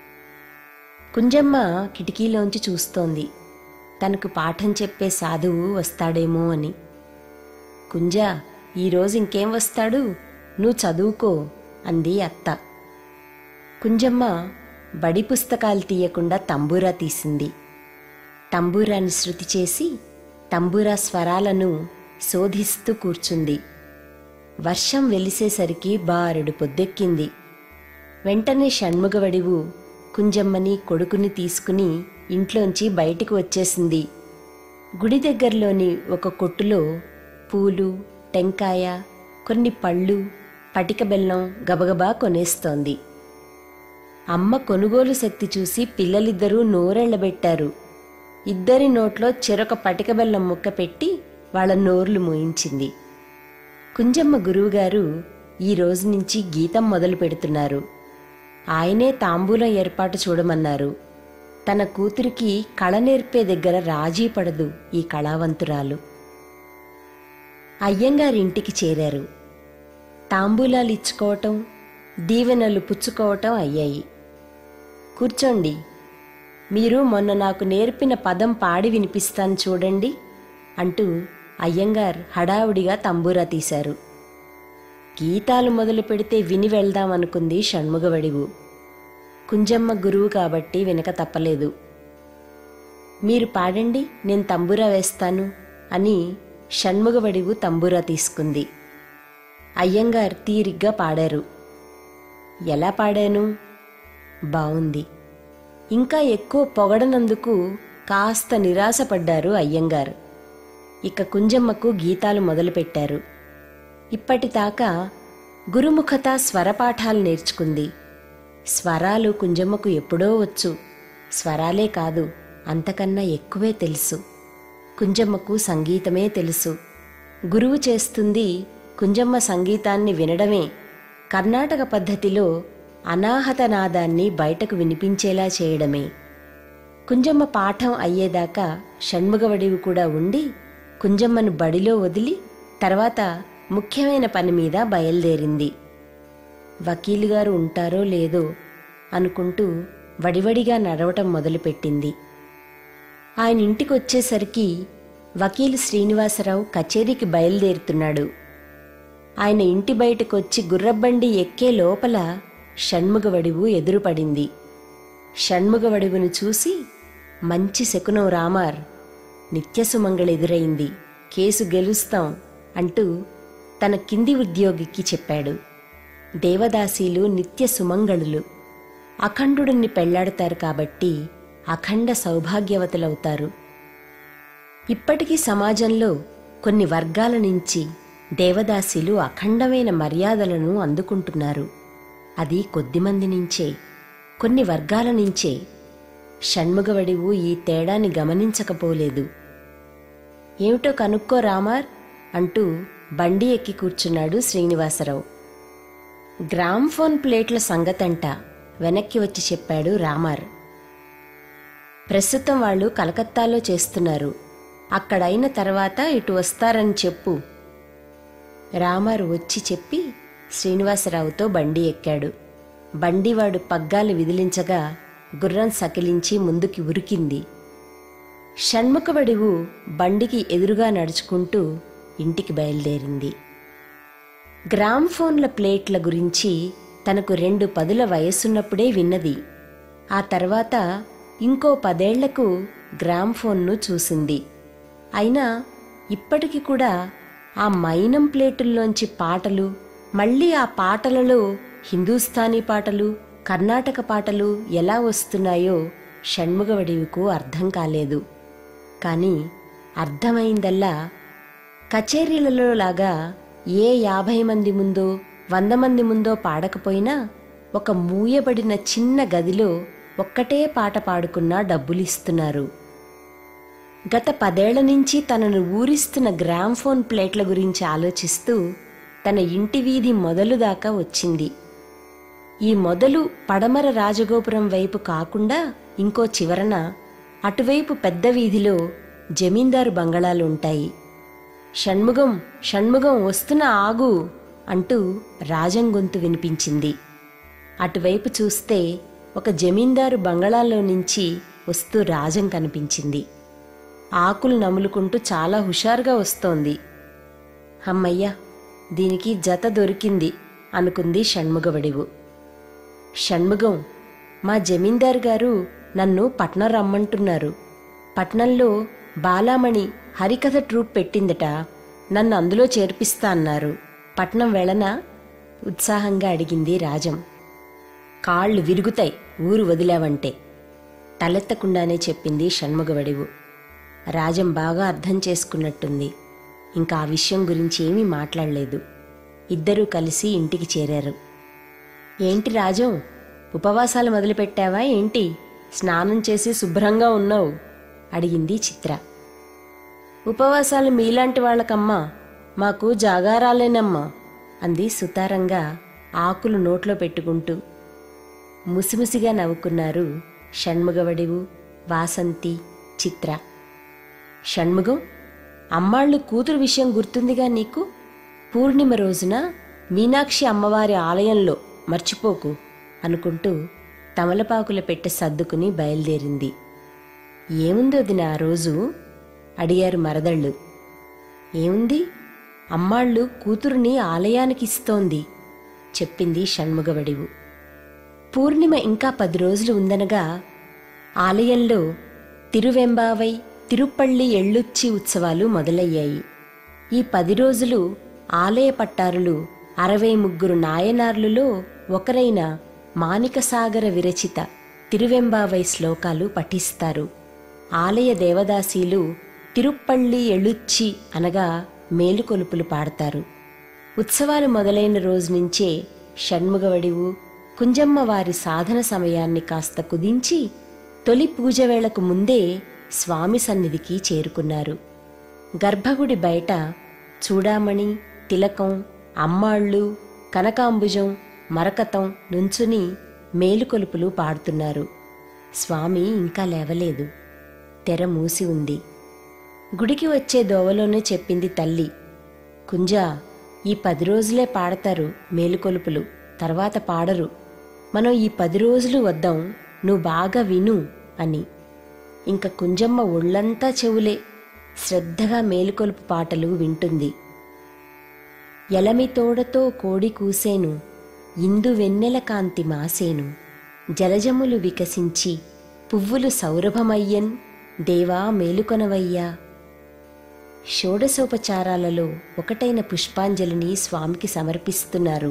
కుంజమ్మ కిటికీలోంచి చూస్తోంది తనకు పాఠం చెప్పే సాధువు వస్తాడేమో అని కుంజ ఈరోజు ఇంకేం వస్తాడు నువ్వు చదువుకో అంది అత్త కుంజమ్మ బడి పుస్తకాలు తీయకుండా తంబూరా తీసింది తంబూరాని శృతి చేసి తంబూరా స్వరాలను శోధిస్తూ కూర్చుంది వర్షం వెలిసేసరికి బారెడు పొద్దెక్కింది వెంటనే షణ్ముగవడివు కుంజమ్మని కొడుకుని తీసుకుని ఇంట్లోంచి బయటికి వచ్చేసింది గుడి దగ్గరలోని ఒక కొట్టులో పూలు టెంకాయ కొన్ని పళ్ళు పటిక బెల్లం గబగబా కొనేస్తోంది అమ్మ కొనుగోలు శక్తి చూసి పిల్లలిద్దరూ నోరెళ్లబెట్టారు ఇద్దరి నోట్లో చెరొక పటిక బెల్లం ముక్క పెట్టి వాళ్ళ నోర్లు మూయించింది కుంజమ్మ గురువుగారు ఈ రోజు నుంచి గీతం మొదలు పెడుతున్నారు ఆయనే తాంబూలం ఏర్పాటు చూడమన్నారు తన కూతురికి కళ నేర్పే దగ్గర రాజీ పడదు ఈ కళావంతురాలు అయ్యంగారింటికి చేరారు తాంబూలాలు ఇచ్చుకోవటం దీవెనలు పుచ్చుకోవటం అయ్యాయి కూర్చోండి మీరు మొన్న నాకు నేర్పిన పదం పాడి వినిపిస్తాను చూడండి అంటూ అయ్యంగార్ హడావుడిగా తంబూరా తీశారు గీతాలు మొదలు పెడితే విని వెళ్దామనుకుంది షణ్ముగవడివు కుంజమ్మ గురువు కాబట్టి వెనక తప్పలేదు మీరు పాడండి నేను తంబూరా వేస్తాను అని షణ్ముగవడివు తంబూరా తీసుకుంది అయ్యంగార్ తీరిగ్గా పాడారు ఎలా పాడాను బావుంది ఇంకా ఎక్కువ పొగడనందుకు కాస్త నిరాశపడ్డారు అయ్యంగారు ఇక కుంజమ్మకు గీతాలు మొదలుపెట్టారు ఇప్పటిదాకా గురుముఖత స్వరపాఠాలు నేర్చుకుంది స్వరాలు కుంజమ్మకు ఎప్పుడో వచ్చు స్వరాలే కాదు అంతకన్నా ఎక్కువే తెలుసు కుంజమ్మకు సంగీతమే తెలుసు గురువు చేస్తుంది కుంజమ్మ సంగీతాన్ని వినడమే కర్ణాటక పద్ధతిలో అనాహత నాదాన్ని బయటకు వినిపించేలా చేయడమే కుంజమ్మ పాఠం అయ్యేదాకా షణ్ముగవడివి కూడా ఉండి కుంజమ్మను బడిలో వదిలి తర్వాత ముఖ్యమైన పని మీద బయలుదేరింది వకీలుగారు ఉంటారో లేదో అనుకుంటూ వడివడిగా నడవటం మొదలుపెట్టింది ఆయన ఇంటికొచ్చేసరికి వకీలు శ్రీనివాసరావు కచేరీకి బయలుదేరుతున్నాడు ఆయన ఇంటి బయటకొచ్చి గుర్రబండి ఎక్కే లోపల షణ్ముగవడివు ఎదురుపడింది షణ్ముగవడివును చూసి మంచి శకునం రామార్ నిత్యసుమంగళ ఎదురైంది కేసు గెలుస్తాం అంటూ తన కింది ఉద్యోగికి చెప్పాడు దేవదాసీలు నిత్య సుమంగళులు అఖండుడిని పెళ్లాడతారు కాబట్టి అఖండ సౌభాగ్యవతులవుతారు ఇప్పటికీ సమాజంలో కొన్ని వర్గాల నుంచి దేవదాసీలు అఖండమైన మర్యాదలను అందుకుంటున్నారు అది కొద్దిమంది నుంచే కొన్ని వర్గాల నుంచే షణ్ముగవడివు ఈ తేడాని గమనించకపోలేదు ఏమిటో కనుక్కో రామార్ అంటూ బండి ఎక్కి కూర్చున్నాడు శ్రీనివాసరావు గ్రామ్ఫోన్ ప్లేట్ల సంగతంట వెనక్కి వచ్చి చెప్పాడు రామార్ ప్రస్తుతం వాళ్ళు కలకత్తాలో చేస్తున్నారు అక్కడైన తర్వాత ఇటు వస్తారని చెప్పు రామారు వచ్చి చెప్పి శ్రీనివాసరావుతో బండి ఎక్కాడు బండివాడు పగ్గాలు విదిలించగా గుర్రం సకిలించి ముందుకి ఉరికింది షణ్ముఖబడివు బండికి ఎదురుగా నడుచుకుంటూ ఇంటికి బయలుదేరింది గ్రామ్ఫోన్ల ప్లేట్ల గురించి తనకు రెండు పదుల వయస్సున్నప్పుడే విన్నది ఆ తర్వాత ఇంకో పదేళ్లకు గ్రామ్ఫోన్ను చూసింది అయినా ఇప్పటికి కూడా ఆ మైనం ప్లేటుల్లోంచి పాటలు మళ్ళీ ఆ పాటలలో హిందూస్థానీ పాటలు కర్ణాటక పాటలు ఎలా వస్తున్నాయో షణ్ముగవడివికు అర్థం కాలేదు కానీ అర్థమైందల్లా కచేరీలలో లాగా ఏ యాభై మంది ముందో వంద మంది ముందో పాడకపోయినా ఒక మూయబడిన చిన్న గదిలో ఒక్కటే పాట పాడుకున్నా డబ్బులిస్తున్నారు గత పదేళ్ల నుంచి తనను ఊరిస్తున్న గ్రామ్ఫోన్ ప్లేట్ల గురించి ఆలోచిస్తూ తన ఇంటి వీధి మొదలు దాకా వచ్చింది ఈ మొదలు పడమర రాజగోపురం వైపు కాకుండా ఇంకో చివరన అటువైపు పెద్ద వీధిలో జమీందారు బంగళాలుంటాయి షణ్ముగం షణ్ముగం వస్తున్న ఆగు అంటూ రాజం గొంతు వినిపించింది అటువైపు చూస్తే ఒక జమీందారు బంగళాలో నుంచి వస్తూ రాజం కనిపించింది ఆకులు నములుకుంటూ చాలా హుషారుగా వస్తోంది అమ్మయ్య దీనికి జత దొరికింది అనుకుంది షణ్ముగవడివు షణ్ముగం మా జమీందార్ గారు నన్ను పట్నం రమ్మంటున్నారు పట్నంలో బాలామణి హరికథ ట్రూప్ పెట్టిందట నన్ను అందులో చేర్పిస్తా అన్నారు పట్నం వెళ్ళనా ఉత్సాహంగా అడిగింది రాజం కాళ్ళు విరుగుతాయి ఊరు వదిలావంటే తలెత్తకుండానే చెప్పింది షణ్ముగవడివు రాజం బాగా అర్థం చేసుకున్నట్టుంది ఇంకా ఆ విషయం గురించి ఏమీ మాట్లాడలేదు ఇద్దరూ కలిసి ఇంటికి చేరారు ఏంటి రాజం ఉపవాసాలు మొదలుపెట్టావా ఏంటి స్నానం చేసి శుభ్రంగా ఉన్నావు అడిగింది చిత్ర ఉపవాసాలు మీలాంటి వాళ్ళకమ్మా మాకు జాగారాలేనమ్మా అంది సుతారంగా ఆకులు నోట్లో పెట్టుకుంటూ ముసిముసిగా నవ్వుకున్నారు షణ్ముగవడివు వాసంతి చిత్ర షణ్ముగం అమ్మాళ్ళు కూతురు విషయం గుర్తుందిగా నీకు పూర్ణిమ రోజున మీనాక్షి అమ్మవారి ఆలయంలో మర్చిపోకు అనుకుంటూ తమలపాకుల పెట్టె సర్దుకుని బయలుదేరింది ఏముందో దిన ఆ రోజు అడిగారు మరదళ్ళు ఏముంది అమ్మాళ్ళు కూతురుని ఆలయానికి ఇస్తోంది చెప్పింది షణ్ముగవడివు పూర్ణిమ ఇంకా పది రోజులు ఉందనగా ఆలయంలో తిరువెంబావై తిరుపళ్ళి ఎళ్ళుచ్చి ఉత్సవాలు మొదలయ్యాయి ఈ పది రోజులు ఆలయ పట్టారులు అరవై ముగ్గురు నాయనార్లులో ఒకరైన మాణికసాగర విరచిత తిరువెంబావై శ్లోకాలు పఠిస్తారు ఆలయ దేవదాసీలు తిరుప్పళ్ళి ఎళుచ్చి అనగా మేలుకొలుపులు పాడతారు ఉత్సవాలు మొదలైన రోజు నుంచే షణ్ముగవడివు కుంజమ్మ వారి సాధన సమయాన్ని కాస్త కుదించి తొలి పూజ వేళకు ముందే స్వామి సన్నిధికి చేరుకున్నారు గర్భగుడి బయట చూడామణి తిలకం అమ్మాళ్ళు కనకాంబుజం మరకతం నుంచుని మేలుకొలుపులు పాడుతున్నారు స్వామి ఇంకా లేవలేదు తెర మూసి ఉంది గుడికి వచ్చే దోవలోనే చెప్పింది తల్లి కుంజా ఈ పది రోజులే పాడతారు మేలుకొలుపులు తర్వాత పాడరు మనం ఈ పది రోజులు వద్దాం నువ్వు బాగా విను అని ఇంక కుంజమ్మ ఒళ్ళంతా చెవులే శ్రద్ధగా మేలుకొలుపు పాటలు వింటుంది ఎలమి తోడతో కోడి కూసేను ఇందు వెన్నెల కాంతి మాసేను జలజములు వికసించి పువ్వులు సౌరభమయ్యన్ దేవా మేలుకొనవయ్యా షోడశోపచారాలలో ఒకటైన పుష్పాంజలిని స్వామికి సమర్పిస్తున్నారు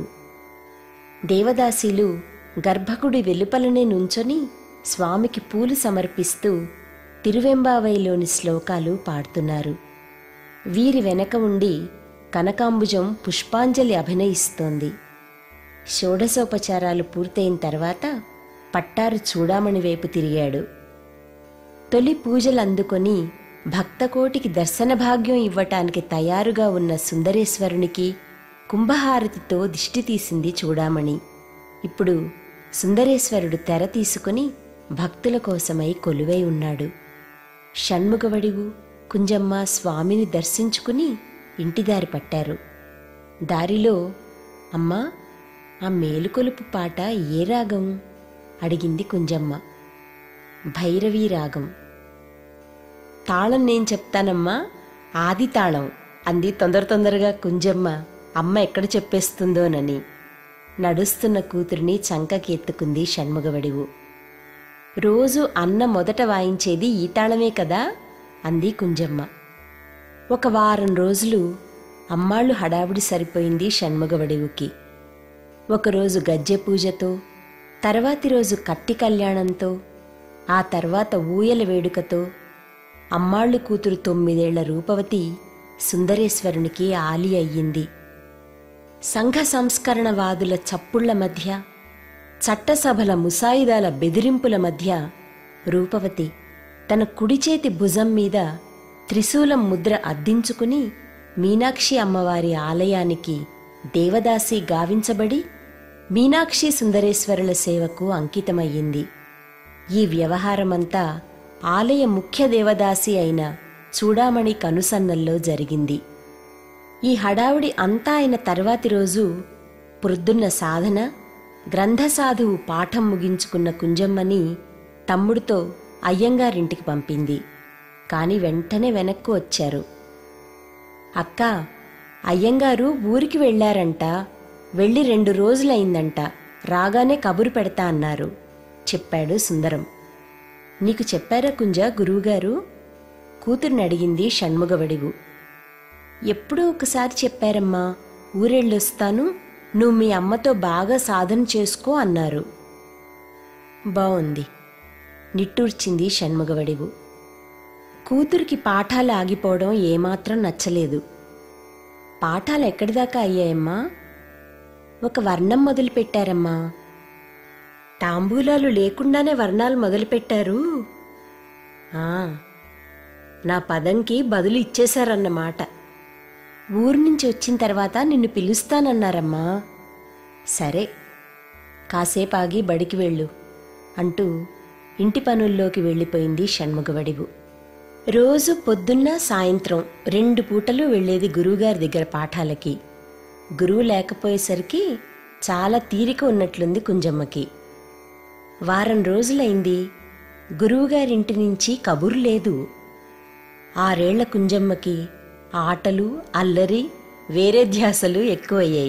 దేవదాసీలు గర్భగుడి వెలుపలనే నుంచొని స్వామికి పూలు సమర్పిస్తూ తిరువెంబావైలోని శ్లోకాలు పాడుతున్నారు వీరి వెనక ఉండి కనకాంబుజం పుష్పాంజలి అభినయిస్తోంది షోడశోపచారాలు పూర్తయిన తర్వాత పట్టారు చూడామణి వైపు తిరిగాడు తొలి పూజలు అందుకొని భక్తకోటికి దర్శన భాగ్యం ఇవ్వటానికి తయారుగా ఉన్న సుందరేశ్వరునికి కుంభహారతితో దిష్టి తీసింది చూడామణి ఇప్పుడు సుందరేశ్వరుడు తెర తీసుకుని భక్తుల కోసమై కొలువై ఉన్నాడు షణ్ముగవడివు కుంజమ్మ స్వామిని దర్శించుకుని ఇంటిదారి పట్టారు దారిలో అమ్మా ఆ మేలుకొలుపు పాట ఏ రాగం అడిగింది కుంజమ్మ భైరవీ రాగం తాళం నేను చెప్తానమ్మా ఆది తాళం అంది తొందర తొందరగా కుంజమ్మ అమ్మ ఎక్కడ చెప్పేస్తుందోనని నడుస్తున్న కూతురిని చంకకి ఎత్తుకుంది షణ్ముగవడివు రోజు అన్న మొదట వాయించేది ఈ తాళమే కదా అంది కుంజమ్మ ఒక వారం రోజులు అమ్మాళ్ళు హడావుడి సరిపోయింది షణ్ముగవడివుకి ఒకరోజు గజ్జె పూజతో తర్వాతి రోజు కత్తి కళ్యాణంతో ఆ తర్వాత ఊయల వేడుకతో అమ్మాళ్ళు కూతురు తొమ్మిదేళ్ల రూపవతి సుందరేశ్వరునికి ఆలి అయ్యింది సంఘ సంస్కరణవాదుల చప్పుళ్ల మధ్య చట్టసభల ముసాయిదాల బెదిరింపుల మధ్య రూపవతి తన కుడి చేతి భుజం మీద త్రిశూలం ముద్ర అద్దించుకుని మీనాక్షి అమ్మవారి ఆలయానికి దేవదాసి గావించబడి మీనాక్షి సుందరేశ్వరుల సేవకు అంకితమయ్యింది ఈ వ్యవహారమంతా ఆలయ ముఖ్య దేవదాసి అయిన చూడామణి కనుసన్నల్లో జరిగింది ఈ హడావుడి అంతా అయిన తర్వాతి రోజు ప్రొద్దున్న సాధన గ్రంథసాధువు పాఠం ముగించుకున్న కుంజమ్మని తమ్ముడితో అయ్యంగారింటికి పంపింది కాని వెంటనే వెనక్కు వచ్చారు అక్క అయ్యంగారు ఊరికి వెళ్ళారంట వెళ్ళి రెండు రోజులైందంట రాగానే కబురు పెడతా అన్నారు చెప్పాడు సుందరం నీకు చెప్పారా కుంజ గురువుగారు కూతుర్ని అడిగింది షణ్ముగవడివు ఎప్పుడూ ఒకసారి చెప్పారమ్మా ఊరెళ్ళొస్తాను నువ్వు మీ అమ్మతో బాగా సాధన చేసుకో అన్నారు బావుంది నిట్టూర్చింది షణ్ముగవడివు కూతురికి పాఠాలు ఆగిపోవడం ఏమాత్రం నచ్చలేదు పాఠాలు ఎక్కడిదాకా అయ్యాయమ్మా ఒక వర్ణం మొదలుపెట్టారమ్మా తాంబూలాలు లేకుండానే వర్ణాలు మొదలుపెట్టారు ఆ, నా పదంకి బదులు ఇచ్చేశారన్నమాట ఊరు నుంచి వచ్చిన తర్వాత నిన్ను పిలుస్తానన్నారమ్మా సరే కాసేపు ఆగి బడికి వెళ్ళు అంటూ ఇంటి పనుల్లోకి వెళ్ళిపోయింది షణ్ముగవడివు రోజు పొద్దున్న సాయంత్రం రెండు పూటలు వెళ్ళేది గురువుగారి దగ్గర పాఠాలకి గురువు లేకపోయేసరికి చాలా తీరిక ఉన్నట్లుంది కుంజమ్మకి వారం రోజులైంది గురువుగారింటి నుంచి కబురు లేదు ఆరేళ్ల కుంజమ్మకి ఆటలు అల్లరి వేరే ధ్యాసలు ఎక్కువయ్యాయి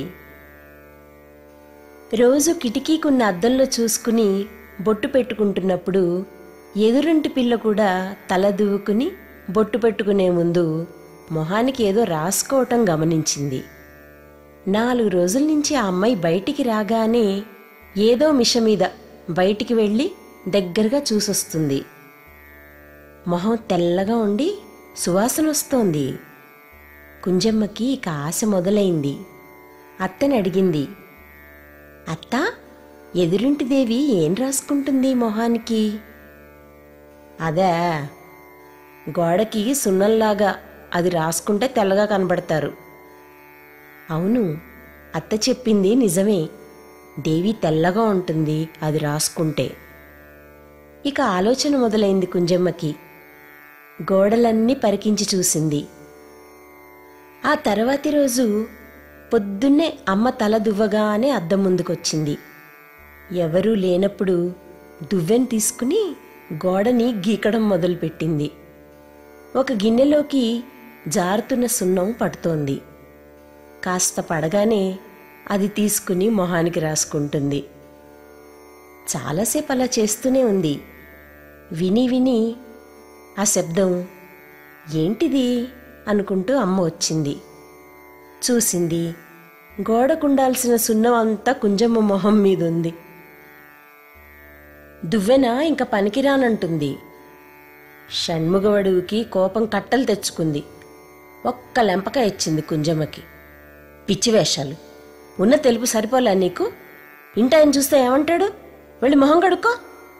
రోజు కిటికీకున్న అద్దంలో చూసుకుని బొట్టు పెట్టుకుంటున్నప్పుడు ఎదురింటి పిల్ల కూడా తల దువ్వుకుని బొట్టు పెట్టుకునే ముందు మొహానికి ఏదో రాసుకోవటం గమనించింది నాలుగు రోజుల నుంచి ఆ అమ్మాయి బయటికి రాగానే ఏదో మిష మీద బయటికి వెళ్ళి దగ్గరగా చూసొస్తుంది మొహం తెల్లగా ఉండి సువాసన వస్తోంది కుంజమ్మకి ఇక ఆశ మొదలైంది అత్తని అడిగింది అత్త ఎదురింటి దేవి ఏం రాసుకుంటుంది మొహానికి అదే గోడకి సున్నంలాగా అది రాసుకుంటే తెల్లగా కనబడతారు అవును అత్త చెప్పింది నిజమే దేవి తెల్లగా ఉంటుంది అది రాసుకుంటే ఇక ఆలోచన మొదలైంది కుంజమ్మకి గోడలన్నీ పరికించి చూసింది ఆ తర్వాతి రోజు పొద్దున్నే అమ్మ తల దువ్వగానే అద్దం ముందుకొచ్చింది ఎవరూ లేనప్పుడు దువ్వెని తీసుకుని గోడని గీకడం మొదలుపెట్టింది ఒక గిన్నెలోకి జారుతున్న సున్నం పడుతోంది కాస్త పడగానే అది తీసుకుని మొహానికి రాసుకుంటుంది చాలాసేపు అలా చేస్తూనే ఉంది విని విని ఆ శబ్దం ఏంటిది అనుకుంటూ అమ్మ వచ్చింది చూసింది గోడకుండాల్సిన సున్నం అంతా కుంజమ్మ మొహం మీద ఉంది దువ్వెన ఇంక పనికిరానంటుంది షణ్ముగవడువుకి కోపం కట్టలు తెచ్చుకుంది ఒక్క లెంపక ఇచ్చింది కుంజమ్మకి పిచ్చి వేషాలు ఉన్న తెలుపు సరిపోలే నీకు ఇంటాయన చూస్తే ఏమంటాడు వెళ్ళి మొహం కడుక్కో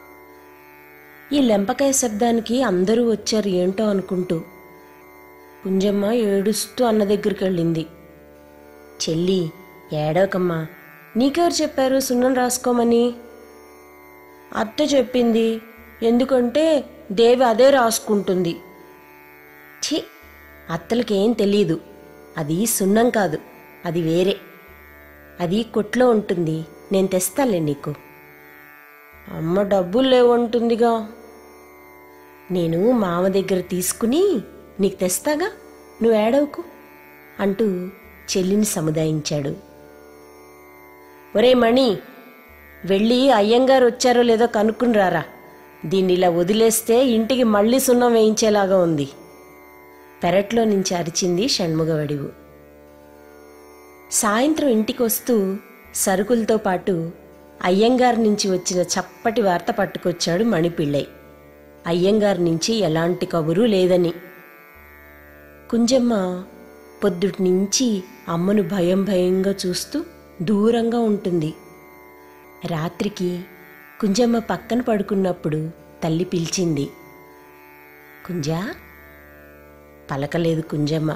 ఈ లెంపకాయ శబ్దానికి అందరూ వచ్చారు ఏంటో అనుకుంటూ కుంజమ్మ ఏడుస్తూ అన్న దగ్గరికి వెళ్ళింది చెల్లి ఏడవకమ్మా నీకెవరు చెప్పారు సున్నం రాసుకోమని అత్త చెప్పింది ఎందుకంటే దేవి అదే రాసుకుంటుంది ఛీ అత్తలకేం తెలీదు అది సున్నం కాదు అది వేరే అది కొట్లో ఉంటుంది నేను తెస్తాలే నీకు అమ్మ డబ్బులు లేవంటుందిగా నేను మామ దగ్గర తీసుకుని నీకు తెస్తాగా నువ్వు ఏడవకు అంటూ చెల్లిని సముదాయించాడు ఒరే మణి వెళ్ళి అయ్యంగారు వచ్చారో లేదో కనుక్కుని రారా దీన్ని ఇలా వదిలేస్తే ఇంటికి మళ్ళీ సున్నం వేయించేలాగా ఉంది పెరట్లో నుంచి అరిచింది షణ్ముగవడివు సాయంత్రం ఇంటికొస్తూ సరుకులతో పాటు అయ్యంగారి నుంచి వచ్చిన చప్పటి వార్త పట్టుకొచ్చాడు మణిపిళ్ళై అయ్యంగారి నుంచి ఎలాంటి కబురు లేదని కుంజమ్మ పొద్దుటి నుంచి అమ్మను భయం భయంగా చూస్తూ దూరంగా ఉంటుంది రాత్రికి కుంజమ్మ పక్కన పడుకున్నప్పుడు తల్లి పిలిచింది కుంజా పలకలేదు కుంజమ్మ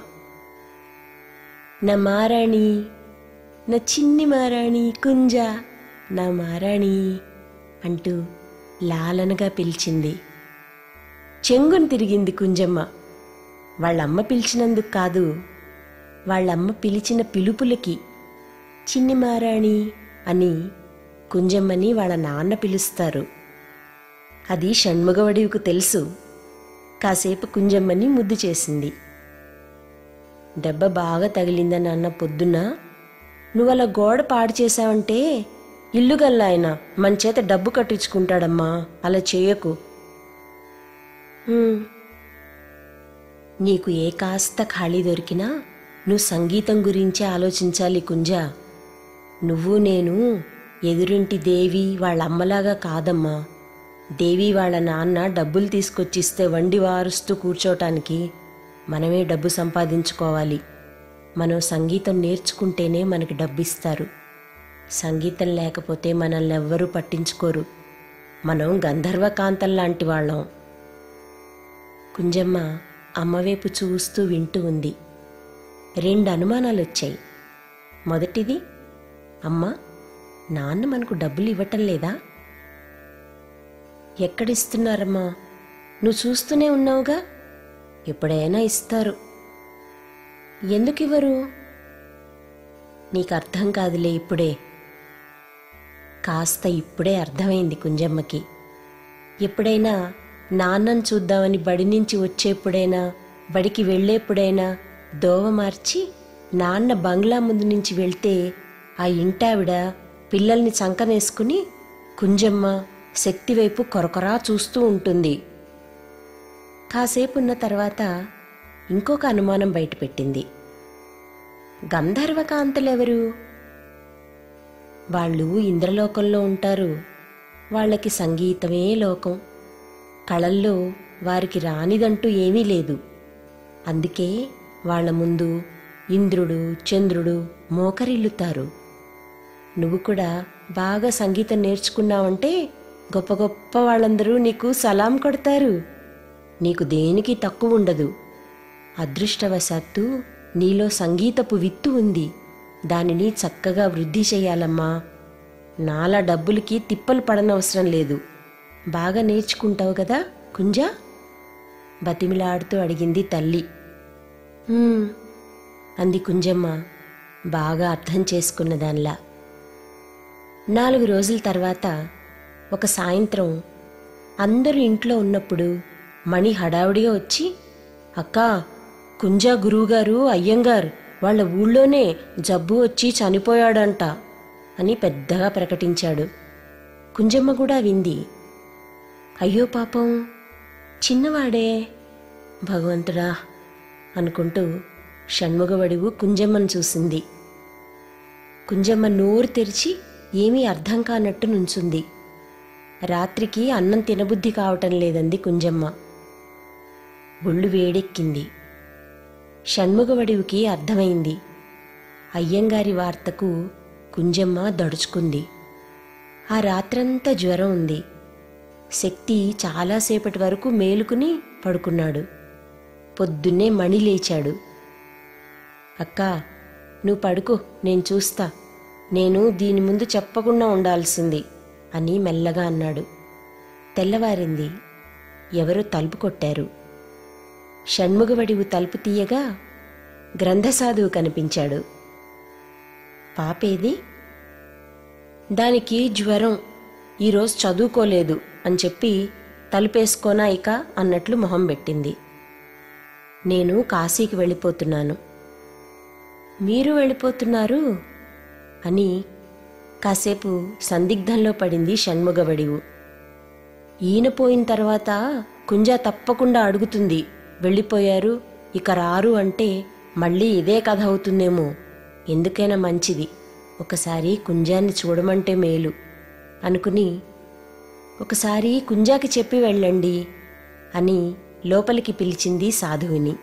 నా మారాణి నా చిన్ని మారాణి కుంజ నా మారాణి అంటూ లాలనగా పిలిచింది చెంగును తిరిగింది కుంజమ్మ వాళ్ళమ్మ పిలిచినందుకు కాదు వాళ్ళమ్మ పిలిచిన పిలుపులకి చిన్ని మారాణి అని కుంజమ్మని వాళ్ళ నాన్న పిలుస్తారు అది షణ్ముగవడివికు తెలుసు కాసేపు కుంజమ్మని ముద్దు చేసింది దెబ్బ బాగా తగిలిందని అన్న పొద్దున్న నువ్వు అలా గోడ పాడు చేశావంటే ఇల్లు గల్లా ఆయన మన చేత డబ్బు కట్టించుకుంటాడమ్మా అలా చేయకు "ఉమ్, నీకు ఏ కాస్త ఖాళీ దొరికినా నువ్వు సంగీతం గురించే ఆలోచించాలి కుంజ నువ్వు నేను ఎదురింటి దేవి వాళ్ళ అమ్మలాగా కాదమ్మా దేవి వాళ్ళ నాన్న డబ్బులు తీసుకొచ్చిస్తే వండి వారుస్తూ కూర్చోటానికి మనమే డబ్బు సంపాదించుకోవాలి మనం సంగీతం నేర్చుకుంటేనే మనకి డబ్బు ఇస్తారు సంగీతం లేకపోతే మనల్ని ఎవ్వరూ పట్టించుకోరు మనం గంధర్వకాంతం లాంటి వాళ్ళం కుంజమ్మ అమ్మవైపు చూస్తూ వింటూ ఉంది రెండు అనుమానాలు వచ్చాయి మొదటిది అమ్మ నాన్న మనకు డబ్బులు ఇవ్వటం లేదా ఎక్కడిస్తున్నారమ్మా నువ్వు చూస్తూనే ఉన్నావుగా ఎప్పుడైనా ఇస్తారు ఎందుకు ఇవ్వరు నీకు అర్థం కాదులే ఇప్పుడే కాస్త ఇప్పుడే అర్థమైంది కుంజమ్మకి ఎప్పుడైనా నాన్నను చూద్దామని బడి నుంచి వచ్చేప్పుడైనా బడికి వెళ్ళేప్పుడైనా దోవ మార్చి నాన్న బంగ్లా ముందు నుంచి వెళ్తే ఆ ఇంటావిడ పిల్లల్ని చంకనేసుకుని కుంజమ్మ శక్తి వైపు కొరకొరా చూస్తూ ఉంటుంది కాసేపు ఉన్న తర్వాత ఇంకొక అనుమానం బయటపెట్టింది గంధర్వకాంతలెవరు వాళ్ళు ఇంద్రలోకంలో ఉంటారు వాళ్ళకి సంగీతమే లోకం కళల్లో వారికి రానిదంటూ ఏమీ లేదు అందుకే వాళ్ళ ముందు ఇంద్రుడు చంద్రుడు మోకరిల్లుతారు నువ్వు కూడా బాగా సంగీతం నేర్చుకున్నావంటే గొప్ప గొప్ప వాళ్ళందరూ నీకు సలాం కొడతారు నీకు దేనికి తక్కువ ఉండదు అదృష్టవశాత్తు నీలో సంగీతపు విత్తు ఉంది దానిని చక్కగా వృద్ధి చేయాలమ్మా నాలా డబ్బులకి తిప్పలు పడనవసరం లేదు బాగా నేర్చుకుంటావు కదా కుంజా బతిమిలాడుతూ అడిగింది తల్లి "ఉమ్," అంది కుంజమ్మ బాగా అర్థం చేసుకున్న దానిలా నాలుగు రోజుల తర్వాత ఒక సాయంత్రం అందరూ ఇంట్లో ఉన్నప్పుడు మణి హడావుడిగా వచ్చి అక్కా కుంజా గురువుగారు అయ్యంగారు వాళ్ళ ఊళ్ళోనే జబ్బు వచ్చి చనిపోయాడంట అని పెద్దగా ప్రకటించాడు కుంజమ్మ కూడా వింది అయ్యో పాపం చిన్నవాడే భగవంతుడా అనుకుంటూ షణ్ముగవడివు కుంజమ్మను చూసింది కుంజమ్మ నోరు తెరిచి ఏమీ అర్థం కానట్టు నుంచుంది రాత్రికి అన్నం తినబుద్ధి కావటం లేదంది కుంజమ్మ ఒళ్ళు వేడెక్కింది షణ్ముగవడివికి అర్థమైంది అయ్యంగారి వార్తకు కుంజమ్మ దడుచుకుంది ఆ రాత్రంతా జ్వరం ఉంది శక్తి చాలాసేపటి వరకు మేలుకుని పడుకున్నాడు పొద్దున్నే మణి లేచాడు అక్కా నువ్వు పడుకో నేను చూస్తా నేను దీని ముందు చెప్పకుండా ఉండాల్సింది అని మెల్లగా అన్నాడు తెల్లవారింది ఎవరో తలుపు కొట్టారు షణ్ముగవడివు తలుపు తీయగా గ్రంథసాధువు కనిపించాడు పాపేది దానికి జ్వరం ఈరోజు చదువుకోలేదు అని చెప్పి తలుపేసుకోనా ఇక అన్నట్లు మొహం పెట్టింది నేను కాశీకి వెళ్ళిపోతున్నాను మీరు వెళ్ళిపోతున్నారు అని కాసేపు సందిగ్ధంలో పడింది షణ్ముగవడివు ఈయన పోయిన తర్వాత కుంజ తప్పకుండా అడుగుతుంది వెళ్ళిపోయారు ఇక రారు అంటే మళ్ళీ ఇదే కథ అవుతుందేమో ఎందుకైనా మంచిది ఒకసారి కుంజాన్ని చూడమంటే మేలు అనుకుని ఒకసారి కుంజాకి చెప్పి వెళ్ళండి అని లోపలికి పిలిచింది సాధువుని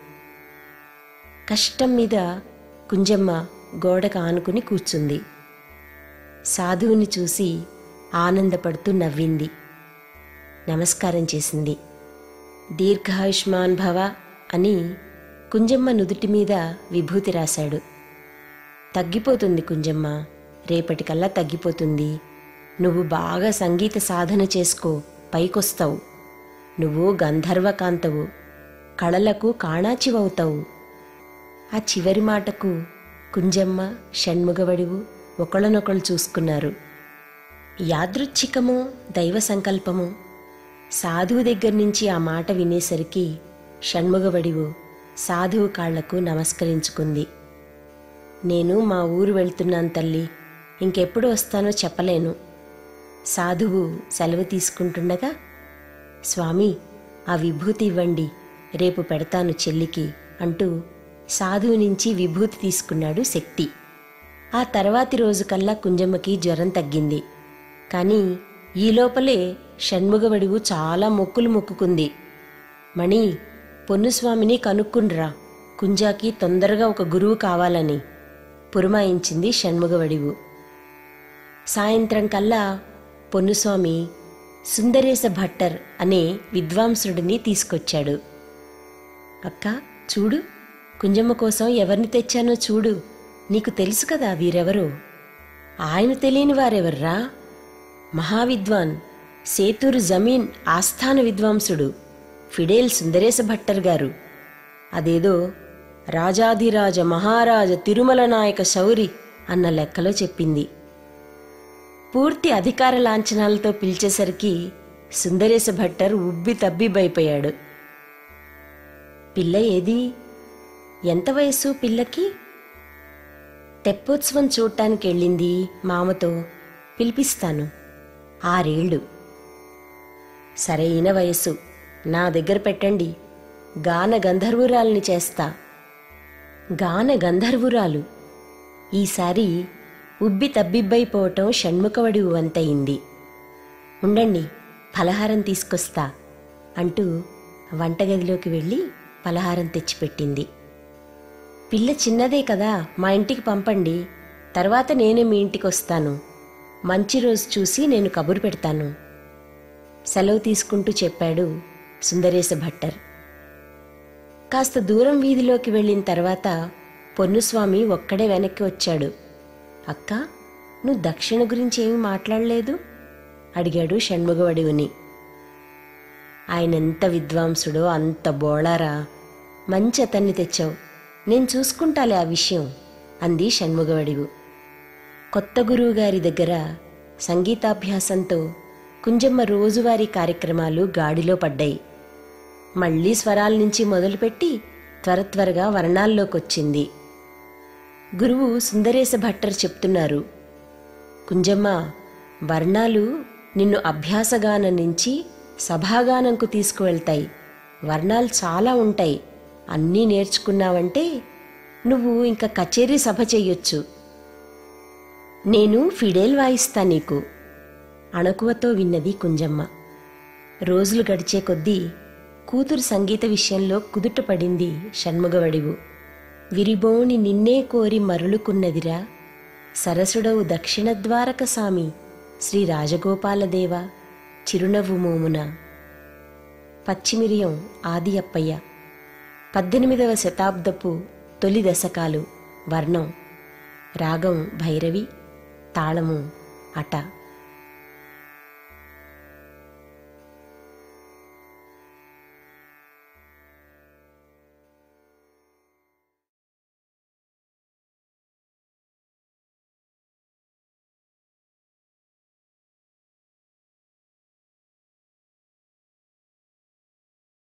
కష్టం మీద కుంజమ్మ గోడకు ఆనుకుని కూర్చుంది సాధువుని చూసి ఆనందపడుతూ నవ్వింది నమస్కారం చేసింది దీర్ఘాయుష్మాన్ భవ అని కుంజమ్మ నుదుటి మీద విభూతి రాశాడు తగ్గిపోతుంది కుంజమ్మ రేపటికల్లా తగ్గిపోతుంది నువ్వు బాగా సంగీత సాధన చేసుకో పైకొస్తావు నువ్వు గంధర్వకాంతవు కళలకు కాణాచివవుతావు ఆ చివరి మాటకు కుంజమ్మ షణ్ముగవడివు ఒకళ్ళనొకళ్ళు చూసుకున్నారు యాదృచ్ఛికమో దైవ సంకల్పమో సాధువు దగ్గర నుంచి ఆ మాట వినేసరికి షణ్ముగవడివు సాధువు కాళ్లకు నమస్కరించుకుంది నేను మా ఊరు వెళ్తున్నాను తల్లి ఇంకెప్పుడు వస్తానో చెప్పలేను సాధువు సెలవు తీసుకుంటుండగా స్వామి ఆ విభూతి ఇవ్వండి రేపు పెడతాను చెల్లికి అంటూ సాధువు నుంచి విభూతి తీసుకున్నాడు శక్తి ఆ తర్వాతి రోజుకల్లా కుంజమ్మకి జ్వరం తగ్గింది కానీ ఈ లోపలే షణ్ముగవడివు చాలా మొక్కులు మొక్కుకుంది మణి పొన్నుస్వామిని కనుక్కుండ్రా కుంజాకి తొందరగా ఒక గురువు కావాలని పురమాయించింది షణ్ముగవడివు సాయంత్రం కల్లా పొన్నుస్వామి సుందరేశ భట్టర్ అనే విద్వాంసుడిని తీసుకొచ్చాడు అక్క చూడు కుంజమ్మ కోసం ఎవరిని తెచ్చానో చూడు నీకు తెలుసు కదా వీరెవరో ఆయన తెలియని వారెవర్రా మహావిద్వాన్ సేతూరు జమీన్ ఆస్థాన విద్వాంసుడు ఫిడేల్ సుందరేశ భట్టర్ గారు అదేదో రాజాధిరాజ మహారాజ తిరుమల నాయక శౌరి అన్న లెక్కలో చెప్పింది పూర్తి అధికార లాంఛనాలతో పిలిచేసరికి సుందరేశ భట్టర్ ఉబ్బి తబ్బిబైపోయాడు పిల్ల ఏది ఎంత వయస్సు పిల్లకి తెప్పోత్సవం చూడటానికి వెళ్ళింది మామతో పిలిపిస్తాను ఆరేళ్ళు సరైన వయస్సు నా దగ్గర పెట్టండి గాన గంధర్వురాల్ని చేస్తా గాన గంధర్వురాలు ఈసారి ఉబ్బి తబ్బిబ్బైపోవటం షణ్ముఖవడి వంతయింది ఉండండి ఫలహారం తీసుకొస్తా అంటూ వంటగదిలోకి వెళ్ళి పలహారం తెచ్చిపెట్టింది పిల్ల చిన్నదే కదా మా ఇంటికి పంపండి తర్వాత నేనే మీ ఇంటికి వస్తాను మంచి రోజు చూసి నేను కబురు పెడతాను సెలవు తీసుకుంటూ చెప్పాడు సుందరేశ భట్టర్ కాస్త దూరం వీధిలోకి వెళ్ళిన తర్వాత పొన్నుస్వామి ఒక్కడే వెనక్కి వచ్చాడు అక్క నువ్వు దక్షిణ గురించి ఏమీ మాట్లాడలేదు అడిగాడు షణ్ముగవడివుని ఆయనెంత విద్వాంసుడో అంత బోళారా మంచి అతన్ని తెచ్చావు నేను చూసుకుంటాలే ఆ విషయం అంది షణ్ముగవడివు కొత్త గురువు గారి దగ్గర సంగీతాభ్యాసంతో కుంజమ్మ రోజువారీ కార్యక్రమాలు గాడిలో పడ్డాయి మళ్లీ స్వరాల నుంచి మొదలుపెట్టి త్వర త్వరగా వర్ణాల్లోకొచ్చింది గురువు సుందరేశ భట్టర్ చెప్తున్నారు కుంజమ్మ వర్ణాలు నిన్ను అభ్యాసగానం నుంచి సభాగానంకు తీసుకువెళ్తాయి వర్ణాలు చాలా ఉంటాయి అన్నీ నేర్చుకున్నావంటే నువ్వు ఇంకా కచేరీ సభ చెయ్యొచ్చు నేను ఫిడేల్ వాయిస్తా నీకు అణకువతో విన్నది కుంజమ్మ రోజులు గడిచే కొద్దీ కూతురు సంగీత విషయంలో కుదుటపడింది షణ్ముగవడివు విరిబోని నిన్నే కోరి మరులుకున్నదిరా సరసుడవు దక్షిణ ద్వారక సామి శ్రీ రాజగోపాలదేవ చిరునవ్వు మోమున పచ్చిమిరియం ఆది అప్పయ్య పద్దెనిమిదవ శతాబ్దపు తొలి దశకాలు వర్ణం రాగం భైరవి తాళము అట